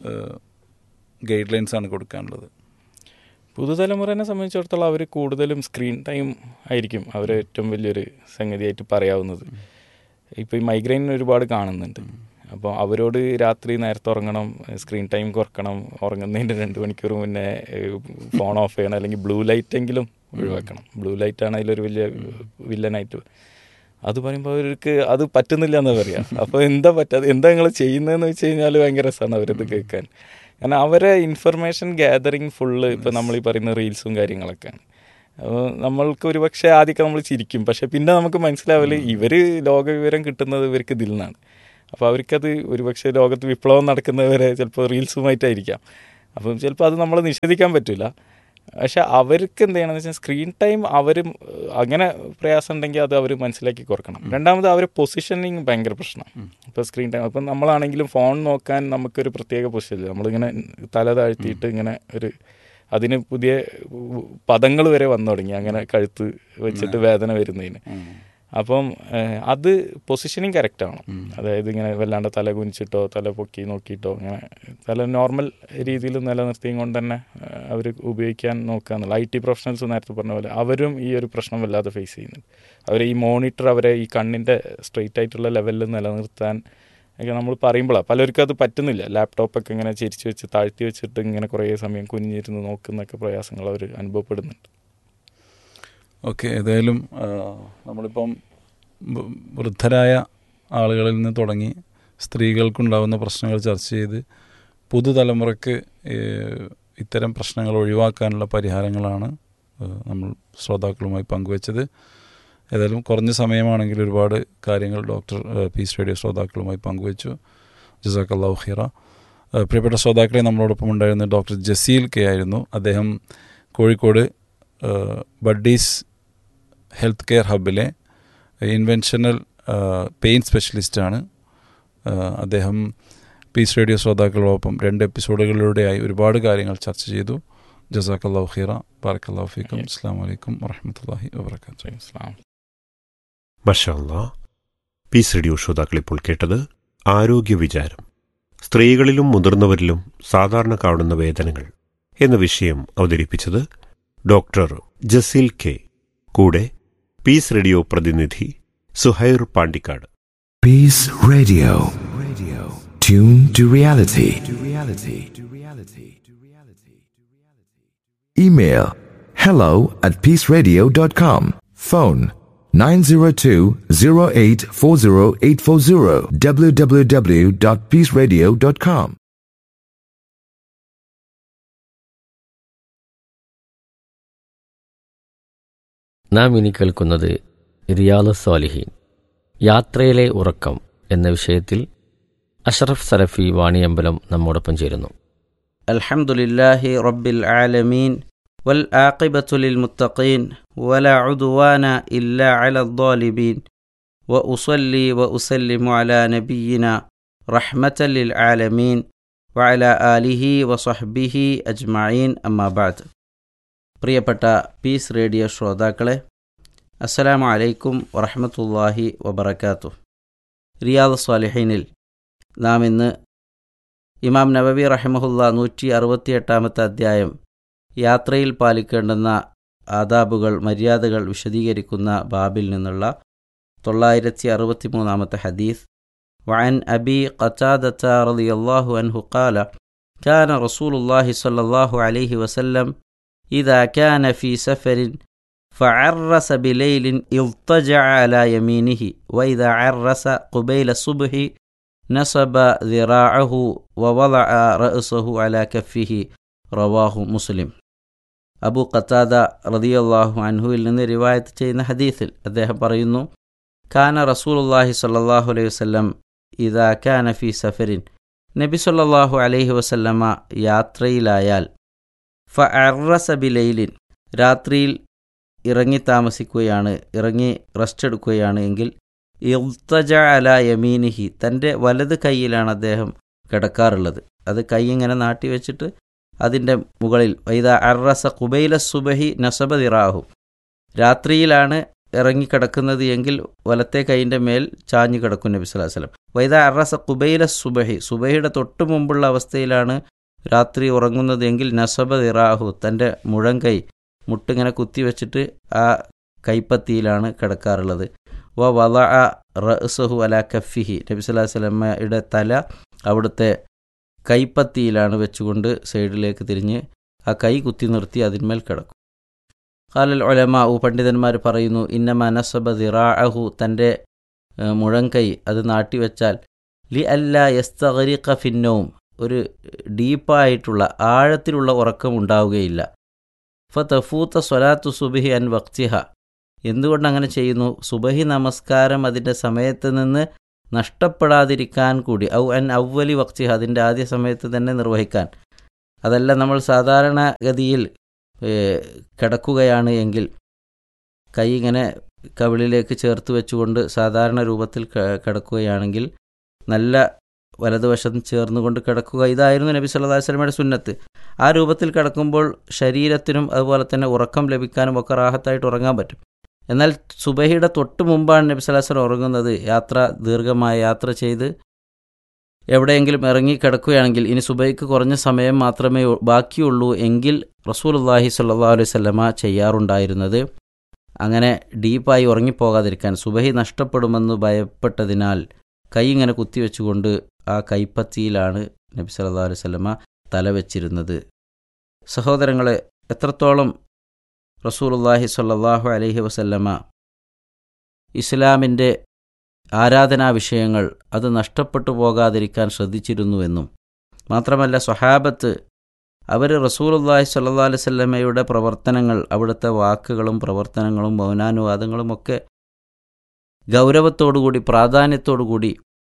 ഗൈഡ് ലൈൻസ് ആണ് കൊടുക്കാനുള്ളത് പുതുതലമുറനെ സംബന്ധിച്ചിടത്തോളം അവർ കൂടുതലും സ്ക്രീൻ ടൈം ആയിരിക്കും അവർ ഏറ്റവും വലിയൊരു സംഗതിയായിട്ട് പറയാവുന്നത് ഇപ്പോൾ ഈ മൈഗ്രെയിൻ ഒരുപാട് കാണുന്നുണ്ട് അപ്പോൾ അവരോട് രാത്രി നേരത്തെ ഉറങ്ങണം സ്ക്രീൻ ടൈം കുറക്കണം ഉറങ്ങുന്നതിൻ്റെ രണ്ട് മണിക്കൂർ മുന്നേ ഫോൺ ഓഫ് ചെയ്യണം അല്ലെങ്കിൽ ബ്ലൂ ലൈറ്റ് എങ്കിലും ഒഴിവാക്കണം ബ്ലൂ ലൈറ്റാണ് അതിലൊരു വലിയ വില്ലനായിട്ട് അത് പറയുമ്പോൾ അവർക്ക് അത് പറ്റുന്നില്ല എന്ന് പറയാം അപ്പോൾ എന്താ പറ്റാതെ എന്താ നിങ്ങൾ ചെയ്യുന്നതെന്ന് വെച്ച് കഴിഞ്ഞാൽ ഭയങ്കര രസമാണ് അവരത് കേൾക്കാൻ കാരണം അവരെ ഇൻഫർമേഷൻ ഗ്യാതറിങ് ഫുള്ള് ഇപ്പോൾ നമ്മൾ ഈ പറയുന്ന റീൽസും കാര്യങ്ങളൊക്കെയാണ് അപ്പോൾ നമ്മൾക്ക് ഒരു പക്ഷേ ആദ്യമൊക്കെ നമ്മൾ ചിരിക്കും പക്ഷെ പിന്നെ നമുക്ക് മനസ്സിലാവില്ല ഇവർ ലോകവിവരം കിട്ടുന്നത് ഇവർക്ക് ഇതിൽ നിന്നാണ് അപ്പോൾ അവർക്കത് ഒരുപക്ഷെ ലോകത്ത് വിപ്ലവം നടക്കുന്നവരെ ചിലപ്പോൾ റീൽസുമായിട്ടായിരിക്കാം അപ്പം ചിലപ്പോൾ അത് നമ്മൾ നിഷേധിക്കാൻ പറ്റില്ല പക്ഷെ അവർക്ക് എന്ത് ചെയ്യണമെന്ന് വെച്ചാൽ സ്ക്രീൻ ടൈം അവർ അങ്ങനെ പ്രയാസം ഉണ്ടെങ്കിൽ അത് അവർ മനസ്സിലാക്കി കുറക്കണം രണ്ടാമത് അവർ പൊസിഷനിങ് ഭയങ്കര പ്രശ്നമാണ് ഇപ്പോൾ സ്ക്രീൻ ടൈം അപ്പം നമ്മളാണെങ്കിലും ഫോൺ നോക്കാൻ നമുക്കൊരു പ്രത്യേക പൊസിഷൻ നമ്മളിങ്ങനെ തല താഴ്ത്തിയിട്ട് ഇങ്ങനെ ഒരു അതിന് പുതിയ പദങ്ങൾ വരെ വന്നു തുടങ്ങി അങ്ങനെ കഴുത്ത് വെച്ചിട്ട് വേദന വരുന്നതിന് അപ്പം അത് പൊസിഷനിങ് കറക്റ്റ് ആവണം അതായത് ഇങ്ങനെ വല്ലാണ്ട് തല കുനിച്ചിട്ടോ തല പൊക്കി നോക്കിയിട്ടോ അങ്ങനെ തല നോർമൽ രീതിയിൽ നിലനിർത്തിയും കൊണ്ട് തന്നെ അവർ ഉപയോഗിക്കാൻ നോക്കുക എന്നുള്ള ഐ ടി പ്രൊഫഷണൽസ് നേരത്തെ പറഞ്ഞ പോലെ അവരും ഈ ഒരു പ്രശ്നം വല്ലാതെ ഫേസ് ചെയ്യുന്നുണ്ട് അവർ ഈ മോണിറ്റർ അവരെ ഈ കണ്ണിൻ്റെ സ്ട്രെയിറ്റ് ആയിട്ടുള്ള ലെവലിൽ നിലനിർത്താൻ ഒക്കെ നമ്മൾ പറയുമ്പോഴാണ് പലർക്കും അത് പറ്റുന്നില്ല ലാപ്ടോപ്പൊക്കെ ഇങ്ങനെ ചിരിച്ച് വെച്ച് താഴ്ത്തി വെച്ചിട്ട് ഇങ്ങനെ കുറേ സമയം കുഞ്ഞിരുന്ന് നോക്കുന്നൊക്കെ പ്രയാസങ്ങൾ അവർ അനുഭവപ്പെടുന്നുണ്ട് ഓക്കെ ഏതായാലും നമ്മളിപ്പം വൃദ്ധരായ ആളുകളിൽ നിന്ന് തുടങ്ങി സ്ത്രീകൾക്കുണ്ടാകുന്ന പ്രശ്നങ്ങൾ ചർച്ച ചെയ്ത് പുതുതലമുറയ്ക്ക് ഇത്തരം പ്രശ്നങ്ങൾ ഒഴിവാക്കാനുള്ള പരിഹാരങ്ങളാണ് നമ്മൾ ശ്രോതാക്കളുമായി പങ്കുവച്ചത് ഏതായാലും കുറഞ്ഞ സമയമാണെങ്കിൽ ഒരുപാട് കാര്യങ്ങൾ ഡോക്ടർ പീസ് റേഡിയോ ശ്രോതാക്കളുമായി പങ്കുവച്ചു ജസാഖല്ലാഹു ഖീറ പ്രിയപ്പെട്ട ശ്രോതാക്കളെ നമ്മളോടൊപ്പം ഉണ്ടായിരുന്ന ഡോക്ടർ ജസീൽ കെ ആയിരുന്നു അദ്ദേഹം കോഴിക്കോട് ബഡ്ഡീസ് ഹെൽത്ത് കെയർ ഹബിലെ ഇൻവെൻഷനൽ പെയിൻ സ്പെഷ്യലിസ്റ്റാണ് അദ്ദേഹം പീസ് റേഡിയോ ശ്രോതാക്കളോടൊപ്പം രണ്ട് എപ്പിസോഡുകളിലൂടെയായി ഒരുപാട് കാര്യങ്ങൾ ചർച്ച ചെയ്തു ജസാഖല്ലാഹു ഖീറ ബാറക്കല്ലാഹു ഫീക്കും അസ്സാം വലൈക്കും വറഹമത്തല്ലാഹി വാബർക്കാത്തു മഷാല്ല പീസ് റേഡിയോ ശ്രോതാക്കൾ ഇപ്പോൾ കേട്ടത് ആരോഗ്യ വിചാരം സ്ത്രീകളിലും മുതിർന്നവരിലും സാധാരണ കാണുന്ന വേദനകൾ എന്ന വിഷയം അവതരിപ്പിച്ചത് ഡോക്ടർ ജസീൽ കെ കൂടെ പീസ് റേഡിയോ പ്രതിനിധി Suhair Pandikkad Peace Radio. Radio. Tune to reality. To reality. To reality. To reality. Email hello at peaceradio.com. Phone 902-0840840 www.peaceradio.com. നാം ഇനി കേൾക്കുന്നത് റിയാദ് സ്വാലിഹീൻ യാത്രയിലെ ഉറക്കം എന്ന വിഷയത്തിൽ അഷറഫ് സലഫി വാണിയമ്പലം നമ്മോടൊപ്പം ചേരുന്നു الحمد لله رب العالمين والعاقبة للمتقين ولا عدوان إلا على الظالمين وأصلي وأسلم على نبينا رحمة للعالمين وعلى آله وصحبه أجمعين أما بعد പ്രിയപ്പെട്ട പീസ് റേഡിയോ ശ്രോതാക്കളെ അസ്സലാമു അലൈക്കും വറഹമത്തല്ലാഹി വബർക്കാത്തു റിയാദ് സ്വാലിഹീനിൽ നാം ഇന്ന് ഇമാം നബവി റഹമഹുല്ല നൂറ്റി അറുപത്തിയെട്ടാമത്തെ അധ്യായം യാത്രയിൽ പാലിക്കേണ്ടുന്ന ആദാബുകൾ മര്യാദകൾ വിശദീകരിക്കുന്ന ബാബിൽ നിന്നുള്ള തൊള്ളായിരത്തി അറുപത്തി മൂന്നാമത്തെ ഹദീസ് വഅൻ അബി ഖത്താദത്ത റളിയല്ലാഹു അൻഹു ഖാല كان رسول الله صلى الله عليه وسلم إذا كان في سفر فعرس بليل اضطجع على يمينه وإذا عرس قبيل الصبح نصب ذراعه ووضع رأسه على كفه റവാഹു മുസ്ലിം അബു ഖത്താദ റതിയല്ലാഹു അൻഹുവിൽ നിന്ന് റിവായത്ത് ചെയ്യുന്ന ഹദീസിൽ അദ്ദേഹം പറയുന്നു കാന റസൂലുല്ലാഹി സല്ലാഹു അലൈഹി വസ്ലം ഇതാ കാന ഫി സഫരിൻ നബി സല്ലാഹു അലൈഹി വസല്ലമ യാത്രയിലായാൽ ഫ അറസ ബിലൈലിൻ രാത്രിയിൽ ഇറങ്ങി താമസിക്കുകയാണ് ഇറങ്ങി റെസ്റ്റ് എടുക്കുകയാണ് എങ്കിൽ ഇൽത്തജ അല യമീനിഹി തൻ്റെ വലത് കൈയിലാണ് അദ്ദേഹം കിടക്കാറുള്ളത് അത് കൈ ഇങ്ങനെ നാട്ടി വെച്ചിട്ട് അതിൻ്റെ മുകളിൽ വൈദ അറസ കുബൈല സുബഹി നസബ ദിറാഹു രാത്രിയിലാണ് ഇറങ്ങിക്കിടക്കുന്നത് എങ്കിൽ വലത്തെ കൈയിൻ്റെ മേൽ ചാഞ്ഞു കിടക്കും നബി സ്വല്ലല്ലാഹു അലൈഹി വസല്ലം വൈദ അറസ കുബൈല സുബഹി സുബഹിയുടെ തൊട്ട് മുമ്പുള്ള അവസ്ഥയിലാണ് രാത്രി ഉറങ്ങുന്നത് എങ്കിൽ നസബ ഇറാഹു തൻ്റെ മുഴങ്കൈ മുട്ടിങ്ങനെ കുത്തിവെച്ചിട്ട് ആ കൈപ്പത്തിയിലാണ് കിടക്കാറുള്ളത് വ വല റസഹു അല കഫിഹി നബി സ്വല്ലല്ലാഹു അലൈഹി വസല്ലമയുടെ തല അവിടുത്തെ കൈപ്പത്തിയിലാണ് വെച്ചുകൊണ്ട് സൈഡിലേക്ക് തിരിഞ്ഞ് ആ കൈ കുത്തി നിർത്തി അതിന്മേൽ കിടക്കും ഖാലൽ ഒലമാഉ പണ്ഡിതന്മാർ പറയുന്നു ഇന്നമ നസബ ദിറാഅഹു തൻ്റെ ഏഹ്, മുഴങ്കൈ അത് നാട്ടിവെച്ചാൽ ലി അല്ല യസ്തഗരിഖ ഫിന്നവും ഒരു ഡീപ്പായിട്ടുള്ള ആഴത്തിലുള്ള ഉറക്കം ഉണ്ടാവുകയില്ല ഫതഫൂത്ത സ്വലാത്തു സുബഹി അൻ വക്തിഹ എന്തുകൊണ്ട് അങ്ങനെ ചെയ്യുന്നു സുബഹി നമസ്കാരം അതിൻ്റെ സമയത്ത് നിന്ന് നഷ്ടപ്പെടാതിരിക്കാൻ കൂടി ഔ അൻ ഔവലി വക്തിഹ അതിൻ്റെ ആദ്യ സമയത്ത് തന്നെ നിർവഹിക്കാൻ അതല്ല നമ്മൾ സാധാരണഗതിയിൽ ഏഹ്, കിടക്കുകയാണ് എങ്കിൽ കൈ ഇങ്ങനെ കവിളിലേക്ക് ചേർത്ത് വെച്ചുകൊണ്ട് സാധാരണ രൂപത്തിൽ ക- കിടക്കുകയാണെങ്കിൽ നല്ല വലതുവശം ചേർന്നുകൊണ്ട് കിടക്കുക ഇതായിരുന്നു നബി സല്ലല്ലാഹു അലൈഹി വസല്ലമയുടെ സുന്നത്ത് ആ രൂപത്തിൽ കിടക്കുമ്പോൾ ശരീരത്തിനും അതുപോലെ തന്നെ ഉറക്കം ലഭിക്കാനും ഒക്കെ റാഹത്തായിട്ട് ഉറങ്ങാൻ പറ്റും എന്നാൽ സുബഹിയുടെ തൊട്ട് മുമ്പാണ് നബി സല്ലല്ലാഹു അലൈഹി വസല്ലം ഉറങ്ങുന്നത് യാത്ര ദീർഘമായ യാത്ര ചെയ്ത് എവിടെയെങ്കിലും ഇറങ്ങി കിടക്കുകയാണെങ്കിൽ ഇനി സുബൈക്ക് കുറഞ്ഞ സമയം മാത്രമേ ഉ- ബാക്കിയുള്ളൂ എങ്കിൽ റസൂലുള്ളാഹി സ്വല്ലല്ലാഹു അലൈഹി വസല്ലമ ചെയ്യാറുണ്ടായിരുന്നത് അങ്ങനെ ഡീപ്പായി ഉറങ്ങിപ്പോകാതിരിക്കാൻ സുബഹി നഷ്ടപ്പെടുമെന്ന് ഭയപ്പെട്ടതിനാൽ കൈ ഇങ്ങനെ കുത്തിവെച്ചുകൊണ്ട് ആ കൈപ്പത്തിയിലാണ് നബി സല്ലല്ലാഹു അലൈഹി വസല്ലമ തല വെച്ചിരുന്നത് സഹോദരങ്ങളെ എത്രത്തോളം റസൂലുള്ളാഹി സ്വല്ലല്ലാഹു അലൈഹി വസല്ലമ ഇസ്ലാമിൻ്റെ ആരാധനാ വിഷയങ്ങൾ അത് നഷ്ടപ്പെട്ടു പോകാതിരിക്കാൻ ശ്രദ്ധിച്ചിരുന്നുവെന്നും മാത്രമല്ല സ്വഹാബത്ത് അവർ റസൂലുള്ളാഹി സ്വല്ലല്ലാഹു അലൈഹി വസല്ലമയുടെ പ്രവർത്തനങ്ങൾ അവിടുത്തെ വാക്കുകളും പ്രവർത്തനങ്ങളും മൗനാനുവാദങ്ങളും ഒക്കെ ഗൗരവത്തോടുകൂടി പ്രാധാന്യത്തോടുകൂടി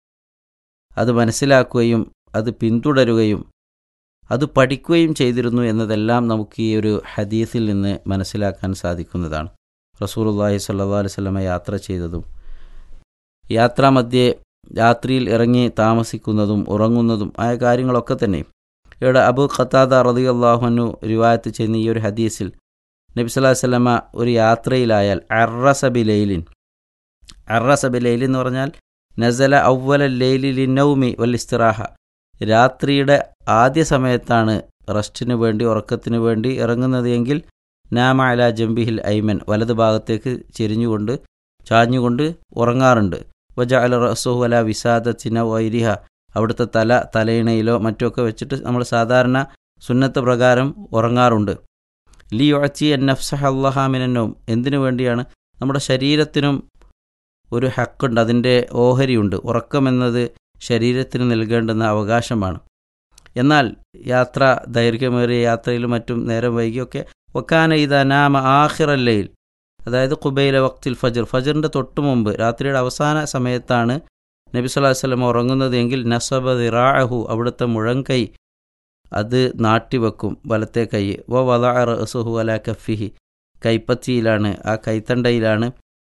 അത് മനസ്സിലാക്കുകയും അത് പിന്തുടരുകയും അത് പഠിക്കുകയും ചെയ്തിരുന്നു എന്നതെല്ലാം നമുക്ക് ഈ ഒരു ഹദീസിൽ നിന്ന് മനസ്സിലാക്കാൻ സാധിക്കുന്നതാണ് റസൂലുള്ളാഹി സ്വല്ലല്ലാഹു അലൈഹി വസല്ലമ യാത്ര ചെയ്തതും യാത്രാമധ്യേ രാത്രിയിൽ ഇറങ്ങി താമസിക്കുന്നതും ഉറങ്ങുന്നതും ആയ കാര്യങ്ങളൊക്കെ തന്നെ ഇവിടെ അബു ഖത്താദ റളിയല്ലാഹുനു റിവായത്ത് ചെയ്യുന്ന ഈ ഒരു ഹദീസിൽ നബി സല്ലല്ലാഹു അലൈഹി വസല്ലമ ഒരു യാത്രയിലായാൽ അറസബിലൈലിൻ അറസബിലൈൽ എന്ന് പറഞ്ഞാൽ നസല ഔവല ലൈലി നൗമി വൽ ഇസ്തിറാഹ രാത്രിയുടെ ആദ്യ സമയത്താണ് റസ്റ്റിന് വേണ്ടി ഉറക്കത്തിന് വേണ്ടി ഇറങ്ങുന്നത് എങ്കിൽ നാമ അല ജംബിഹിൽ ഐമൻ വലത് ഭാഗത്തേക്ക് ചെരിഞ്ഞുകൊണ്ട് ചാഞ്ഞുകൊണ്ട് ഉറങ്ങാറുണ്ട് വജ അല റസുഹു അല വിസാദത്തിന വൈരിഹ അവിടുത്തെ തല തലയിണയിലോ മറ്റുമൊക്കെ വെച്ചിട്ട് നമ്മൾ സാധാരണ സുന്നത്ത് പ്രകാരം ഉറങ്ങാറുണ്ട് ലി യൊഴച്ചി എൻ നഫ്സഹ അള്ളഹാമിനും എന്തിനു വേണ്ടിയാണ് നമ്മുടെ ശരീരത്തിനും ഒരു ഹക്കുണ്ട് അതിൻ്റെ ഓഹരിയുണ്ട് ഉറക്കമെന്നത് ശരീരത്തിന് നൽകേണ്ടുന്ന അവകാശമാണ് എന്നാൽ യാത്ര ദൈർഘ്യമേറിയ യാത്രയിലും മറ്റും നേരം വൈകിയൊക്കെ വക്കാന ഇത നാമ ആഹിറല്ലയിൽ അതായത് കുബൈല വക്തിൽ ഫജർ ഫജറിൻ്റെ തൊട്ട് മുമ്പ് രാത്രിയുടെ അവസാന സമയത്താണ് നബി സല്ലല്ലാഹു അലൈഹി വസല്ലം ഉറങ്ങുന്നത് എങ്കിൽ നസബ ദിറാഹു അവിടുത്തെ മുഴങ്കൈ അത് നാട്ടിവെക്കും വലത്തെ കൈ വ വല റസുഹു അല കഫിഹി കൈപ്പത്തിയിലാണ് ആ കൈത്തണ്ടയിലാണ്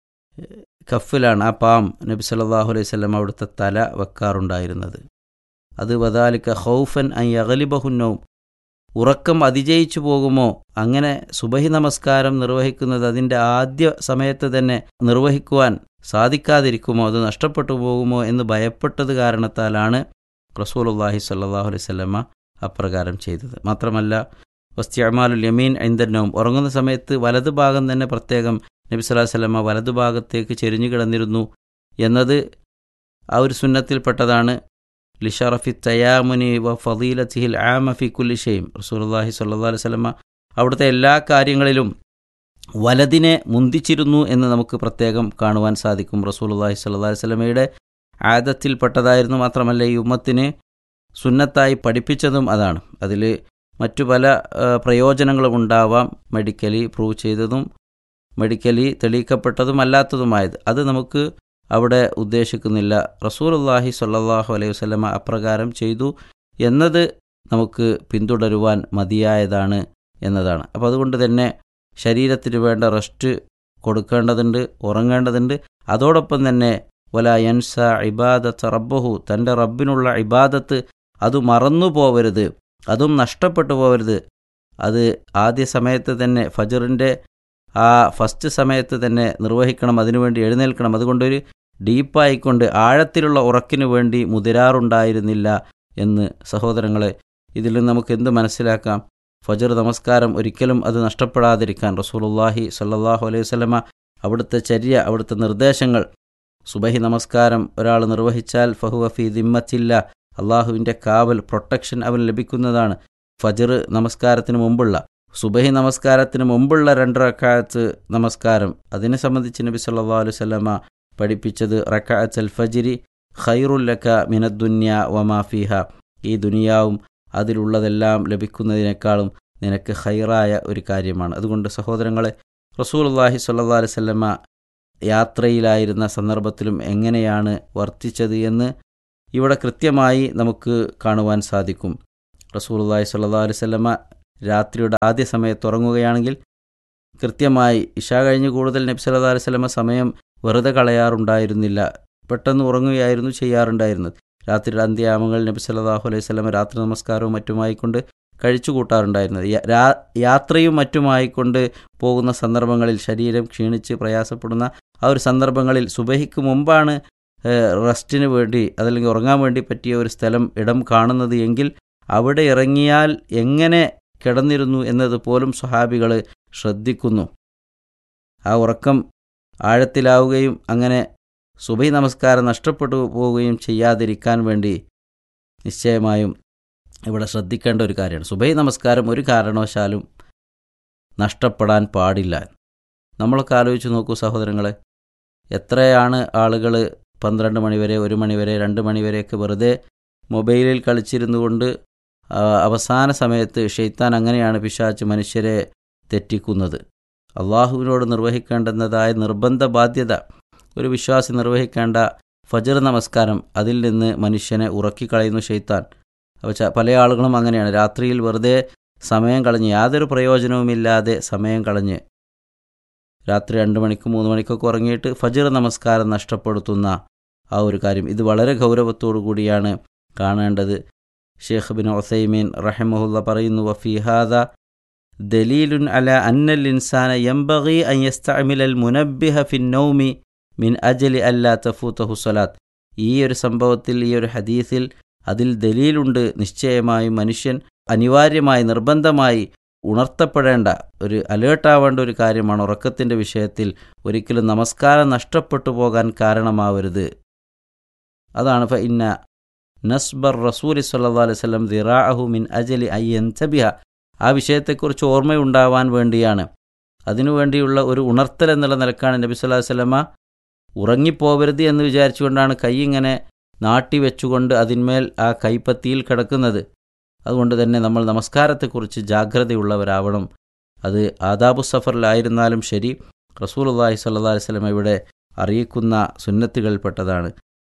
കഫിലാണ് ആ പാം നബി സല്ലല്ലാഹു അലൈഹി വസല്ലം അവിടുത്തെ തല വെക്കാറുണ്ടായിരുന്നത് അത് വദാലിക്ക ഹൗഫൻ അൻ യഗലിബഹുന്നവും ഉറക്കം അതിജയിച്ചു പോകുമോ അങ്ങനെ സുബഹി നമസ്കാരം നിർവഹിക്കുന്നത് അതിൻ്റെ ആദ്യ സമയത്ത് തന്നെ നിർവഹിക്കുവാൻ സാധിക്കാതിരിക്കുമോ അത് നഷ്ടപ്പെട്ടു പോകുമോ എന്ന് ഭയപ്പെട്ടത് കാരണത്താലാണ് റസൂലുള്ളാഹി സ്വല്ലല്ലാഹു അലൈഹി വസല്ലമ അപ്രകാരം ചെയ്തത് മാത്രമല്ല വസ്തിഅമാലുൽ യമീൻ ഐന്ദന്നവും ഉറങ്ങുന്ന സമയത്ത് വലതു ഭാഗം തന്നെ പ്രത്യേകം നബി സല്ലല്ലാഹു അലൈഹി വസല്ലമ വലതു ഭാഗത്തേക്ക് ചെരിഞ്ഞു കിടന്നിരുന്നു എന്നത് ആ ഒരു സുന്നത്തിൽപ്പെട്ടതാണ് ലിഷറഫി തയാമുനി വ ഫദീലത്തിഹിൽ ആമ ഫി കുല്ലി ഷെയ്ം റസൂലുള്ളാഹി സ്വല്ലല്ലാഹു അലൈഹി വസല്ലമ അവിടുത്തെ എല്ലാ കാര്യങ്ങളിലും വലതിനെ മുന്തിച്ചിരുന്നു എന്ന് നമുക്ക് പ്രത്യേകം കാണുവാൻ സാധിക്കും റസൂലുള്ളാഹി സ്വല്ലല്ലാഹു അലൈഹി വസല്ലമയുടെ ആദത്തിൽപ്പെട്ടതായിരുന്നു മാത്രമല്ല ഈ ഉമ്മത്തിന് സുന്നത്തായി പഠിപ്പിച്ചതും അതാണ് അതിൽ മറ്റു പല ആ, പ്രയോജനങ്ങളും ഉണ്ടാവാം മെഡിക്കലി പ്രൂവ് ചെയ്തതും മെഡിക്കലി തെളിയിക്കപ്പെട്ടതും അല്ലാത്തതുമായത് അത് നമുക്ക് അവിടെ ഉദ്ദേശിക്കുന്നില്ല റസൂലുള്ളാഹി സ്വല്ലല്ലാഹു അലൈഹി വസല്ലമ അപ്രകാരം ചെയ്തു എന്നത് നമുക്ക് പിന്തുടരുവാൻ മതിയായതാണ് എന്നതാണ് അപ്പോൾ അതുകൊണ്ട് തന്നെ ശരീരത്തിന് വേണ്ട റെസ്റ്റ് കൊടുക്കേണ്ടതുണ്ട് ഉറങ്ങേണ്ടതുണ്ട് അതോടൊപ്പം തന്നെ വല യൻസ ഇബാദത്ത് റബ്ബഹു തൻ്റെ റബ്ബിനുള്ള ഇബാദത്ത് അത് മറന്നു പോവരുത് അതും നഷ്ടപ്പെട്ടു പോവരുത് അത് ആദ്യ സമയത്ത് തന്നെ ഫജറിൻ്റെ ആ ഫസ്റ്റ് സമയത്ത് തന്നെ നിർവഹിക്കണം അതിനുവേണ്ടി എഴുന്നേൽക്കണം അതുകൊണ്ടൊരു ഡീപ്പായിക്കൊണ്ട് ആഴത്തിലുള്ള ഉറക്കിനു വേണ്ടി മുതിരാറുണ്ടായിരുന്നില്ല എന്ന് സഹോദരങ്ങളെ ഇതിൽ നിന്ന് നമുക്ക് എന്ത് മനസ്സിലാക്കാം ഫജർ നമസ്കാരം ഒരിക്കലും അത് നഷ്ടപ്പെടാതിരിക്കാൻ റസൂലുള്ളാഹി സല്ലല്ലാഹു അലൈഹി വസല്ലമ അവിടുത്തെ ചര്യ അവിടുത്തെ നിർദ്ദേശങ്ങൾ സുബഹി നമസ്കാരം ഒരാൾ നിർവഹിച്ചാൽ ഫഹുവ ഫി ദിമ്മത്തില്ല അള്ളാഹുവിൻ്റെ കാവൽ പ്രൊട്ടക്ഷൻ അവൻ ലഭിക്കുന്നതാണ് ഫജർ നമസ്കാരത്തിന് മുമ്പുള്ള സുബഹി നമസ്കാരത്തിന് മുമ്പുള്ള രണ്ട് റക്കായത്ത് നമസ്കാരം അതിനെ സംബന്ധിച്ച് നബി സല്ലല്ലാഹു അലൈഹി വസല്ലമ പഠിപ്പിച്ചത് റക്കായത്ത് അൽ ഫജിരി ഖൈറുല്ലക മിനദ്ദുന്യ വമാ ഫീഹ ഈ ദുനിയാവും അതിലുള്ളതെല്ലാം ലഭിക്കുന്നതിനേക്കാളും നിനക്ക് ഹൈറായ ഒരു കാര്യമാണ് അതുകൊണ്ട് സഹോദരങ്ങളെ റസൂലുള്ളാഹി സ്വല്ലല്ലാഹു അലൈഹി വസല്ലമ യാത്രയിലായിരുന്ന സന്ദർഭത്തിലും എങ്ങനെയാണ് വർത്തിച്ചത് എന്ന് ഇവിടെ കൃത്യമായി നമുക്ക് കാണുവാൻ സാധിക്കും റസൂലുള്ളാഹി സ്വല്ലല്ലാഹു അലൈഹി വസല്ലമ രാത്രിയുടെ ആദ്യ സമയത്ത് ഉറങ്ങുകയാണെങ്കിൽ കൃത്യമായി ഇഷ കഴിഞ്ഞ് കൂടുതൽ നബി സല്ലല്ലാഹു അലൈഹി വസല്ലമ സമയം വെറുതെ കളയാറുണ്ടായിരുന്നില്ല പെട്ടെന്ന് ഉറങ്ങുകയായിരുന്നു ചെയ്യാറുണ്ടായിരുന്നത് രാത്രിയുടെ അന്ത്യാമങ്ങൾ നബി സല്ലല്ലാഹു അലൈഹി വസല്ലമ രാത്രി നമസ്കാരവും മറ്റുമായിക്കൊണ്ട് കഴിച്ചു കൂട്ടാറുണ്ടായിരുന്നത് യ- രാ- യാത്രയും മറ്റുമായിക്കൊണ്ട് പോകുന്ന സന്ദർഭങ്ങളിൽ ശരീരം ക്ഷീണിച്ച് പ്രയാസപ്പെടുന്ന ആ ഒരു സന്ദർഭങ്ങളിൽ സുബഹിക്ക് മുമ്പാണ് ഏഹ്, റെസ്റ്റിന് വേണ്ടി അതല്ലെങ്കിൽ ഉറങ്ങാൻ വേണ്ടി പറ്റിയ ഒരു സ്ഥലം ഇടം കാണുന്നത് എങ്കിൽ അവിടെ ഇറങ്ങിയാൽ എങ്ങനെ കിടന്നിരുന്നു എന്നത് പോലും സ്വഹാബികൾ ശ്രദ്ധിക്കുന്നു ആ ഉറക്കം ആഴത്തിലാവുകയും അങ്ങനെ സുബൈ നമസ്കാരം നഷ്ടപ്പെട്ടു പോവുകയും ചെയ്യാതിരിക്കാൻ വേണ്ടി നിശ്ചയമായും ഇവിടെ ശ്രദ്ധിക്കേണ്ട ഒരു കാര്യമാണ് സുബൈ നമസ്കാരം ഒരു കാരണവശാലും നഷ്ടപ്പെടാൻ പാടില്ല നമ്മളൊക്കെ ആലോചിച്ച് നോക്കൂ സഹോദരങ്ങളെ എത്രയാണ് ആളുകൾ പന്ത്രണ്ട് മണിവരെ ഒരു മണിവരെ രണ്ട് മണിവരെയൊക്കെ വെറുതെ മൊബൈലിൽ കളിച്ചിരുന്നു കൊണ്ട് ആ, അവസാന സമയത്ത് ഷെയ്ത്താൻ അങ്ങനെയാണ് പിശാച്ച് മനുഷ്യരെ തെറ്റിക്കുന്നത് അള്ളാഹുവിനോട് നിർവഹിക്കേണ്ടുന്നതായ നിർബന്ധ ബാധ്യത ഒരു വിശ്വാസി നിർവഹിക്കേണ്ട ഫജർ നമസ്കാരം അതിൽ നിന്ന് മനുഷ്യനെ ഉറക്കിക്കളയുന്നു ഷെയ്ത്താൻ അപ്പോൾ ച- പല ആളുകളും അങ്ങനെയാണ് രാത്രിയിൽ വെറുതെ സമയം കളഞ്ഞ് യാതൊരു പ്രയോജനവുമില്ലാതെ സമയം കളഞ്ഞ് രാത്രി രണ്ട് മണിക്ക് മൂന്ന് മണിക്കൊക്കെ ഉറങ്ങിയിട്ട് ഫജർ നമസ്കാരം നഷ്ടപ്പെടുത്തുന്ന ആ ഒരു കാര്യം ഇത് വളരെ ഗൗരവത്തോടു കൂടിയാണ് കാണേണ്ടത് ഷേഖ് ബിൻ ഒസൈമീൻ റഹിമഹുല്ല പറയുന്നു വഫിഹാദ ദലീലുൻ അല അന്നൽ ഇൻസാന യംബഗി അൻ യസ്തഅമിലൽ മുനബ്ബിഹ ഫിൻ നൗമി മിൻ അജലി അല്ലാ തഫൂതഹു സ്വലാത്ത് ഈ ഒരു സംഭവത്തിൽ ഈ ഒരു ഹദീസിൽ അതിൽ ദലീലുണ്ട് നിശ്ചയമായും മനുഷ്യൻ അനിവാര്യമായി നിർബന്ധമായി ഉണർത്തപ്പെടേണ്ട ഒരു അലേർട്ടാവേണ്ട ഒരു കാര്യമാണ് ഉറക്കത്തിൻ്റെ വിഷയത്തിൽ ഒരിക്കലും നമസ്കാരം നഷ്ടപ്പെട്ടു പോകാൻ കാരണമാവരുത് അതാണ് ഫ ഇന്ന നസ്ബർ റസൂലി സല്ലാ അലൈഹി സ്വലം ദിറാഹു മിൻ അജലി അയ്യൻതബിഹ ആ വിഷയത്തെക്കുറിച്ച് ഓർമ്മയുണ്ടാവാൻ വേണ്ടിയാണ് അതിനുവേണ്ടിയുള്ള ഒരു ഉണർത്തൽ എന്നുള്ള നിലക്കാണ് നബി സല്ലല്ലാഹു അലൈഹി വസല്ലമ ഉറങ്ങിപ്പോവരുത് എന്ന് വിചാരിച്ചുകൊണ്ടാണ് കൈ ഇങ്ങനെ നാട്ടി വെച്ചുകൊണ്ട് അതിന്മേൽ ആ കൈപ്പത്തിയിൽ കിടക്കുന്നത് അതുകൊണ്ട് തന്നെ നമ്മൾ നമസ്കാരത്തെക്കുറിച്ച് ജാഗ്രതയുള്ളവരാവണം അത് ആദാബു സഫറിലായിരുന്നാലും ശരി റസൂലുള്ളാഹി സ്വല്ലല്ലാഹി അലൈഹി വസല്ലമ ഇവിടെ അറിയിക്കുന്ന സുന്നത്തുകൾപ്പെട്ടതാണ്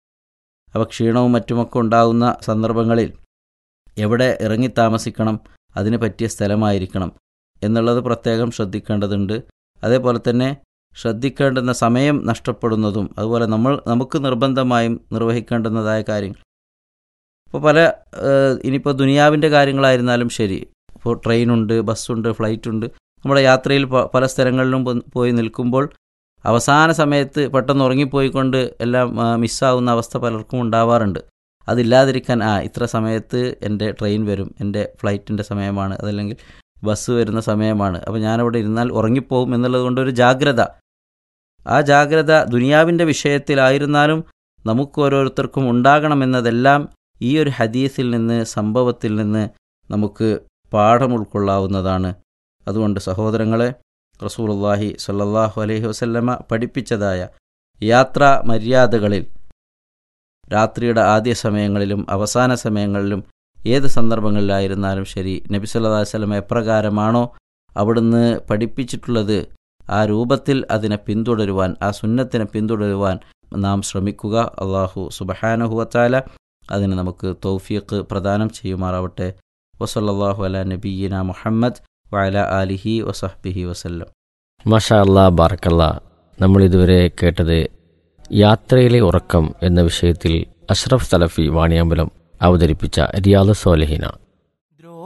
അവ ക്ഷീണവും മറ്റുമൊക്കെ ഉണ്ടാകുന്ന സന്ദർഭങ്ങളിൽ എവിടെ ഇറങ്ങി താമസിക്കണം അതിന് പറ്റിയ സ്ഥലമായിരിക്കണം എന്നുള്ളത് പ്രത്യേകം ശ്രദ്ധിക്കേണ്ടതുണ്ട് അതേപോലെ തന്നെ ശ്രദ്ധിക്കേണ്ടുന്ന സമയം നഷ്ടപ്പെടുന്നതും അതുപോലെ നമ്മൾ നമുക്ക് നിർബന്ധമായും നിർവഹിക്കേണ്ടുന്നതായ കാര്യങ്ങൾ ഇപ്പോൾ പല ഏഹ്, ഇനിയിപ്പോൾ ദുനിയാവിൻ്റെ കാര്യങ്ങളായിരുന്നാലും ശരി ഇപ്പോൾ ട്രെയിനുണ്ട് ബസ്സുണ്ട് ഫ്ലൈറ്റുണ്ട് നമ്മുടെ യാത്രയിൽ പ- പല സ്ഥലങ്ങളിലും പോ- പോയി നിൽക്കുമ്പോൾ അവസാന സമയത്ത് പെട്ടെന്ന് ഉറങ്ങിപ്പോയിക്കൊണ്ട് എല്ലാം ആ, മിസ്സാവുന്ന അവസ്ഥ പലർക്കും ഉണ്ടാവാറുണ്ട് അതില്ലാതിരിക്കാൻ ആ ഇത്ര സമയത്ത് എൻ്റെ ട്രെയിൻ വരും എൻ്റെ ഫ്ലൈറ്റിൻ്റെ സമയമാണ് അതല്ലെങ്കിൽ ബസ് വരുന്ന സമയമാണ് അപ്പോൾ ഞാനവിടെ ഇരുന്നാൽ ഉറങ്ങിപ്പോകും എന്നുള്ളത് കൊണ്ടൊരു ജാഗ്രത ആ ജാഗ്രത ദുനിയാവിൻ്റെ വിഷയത്തിലായിരുന്നാലും നമുക്ക് ഓരോരുത്തർക്കും ഉണ്ടാകണമെന്നതെല്ലാം ഈ ഒരു ഹദീസിൽ നിന്ന് സംഭവത്തിൽ നിന്ന് നമുക്ക് പാഠം ഉൾക്കൊള്ളാവുന്നതാണ് അതുകൊണ്ട് സഹോദരങ്ങളെ റസൂലുള്ളാഹി സ്വല്ലല്ലാഹു അലൈഹി വസല്ലമ പഠിപ്പിച്ചതായ യാത്രാ മര്യാദകളിൽ രാത്രിയുടെ ആദ്യ സമയങ്ങളിലും അവസാന സമയങ്ങളിലും ഏത് സന്ദർഭങ്ങളിലായിരുന്നാലും ശരി നബി സല്ലല്ലാഹു അലൈഹി വസല്ലമ എപ്രകാരമാണോ അവിടുന്ന് പഠിപ്പിച്ചിട്ടുള്ളത് ആ രൂപത്തിൽ അതിനെ പിന്തുടരുവാൻ ആ സുന്നത്തിനെ പിന്തുടരുവാൻ നാം ശ്രമിക്കുക അള്ളാഹു സുബഹാനഹുവത്താല അതിന് നമുക്ക് തൗഫീഖ് പ്രദാനം ചെയ്യുമാറാവട്ടെ വസല്ലാഹു അല നബീന മുഹമ്മദ് വഅല ആലിഹി വസഹ്ബിഹി വസല്ലം മാഷാ അല്ലാ ബാർക്കല്ല നമ്മൾ ഇതുവരെ കേട്ടത് യാത്രയിലെ ഉറക്കം എന്ന വിഷയത്തിൽ അഷ്റഫ് സലഫി വാണിയമ്പലം അവതരിപ്പിച്ച റിയാദ് സോലഹിന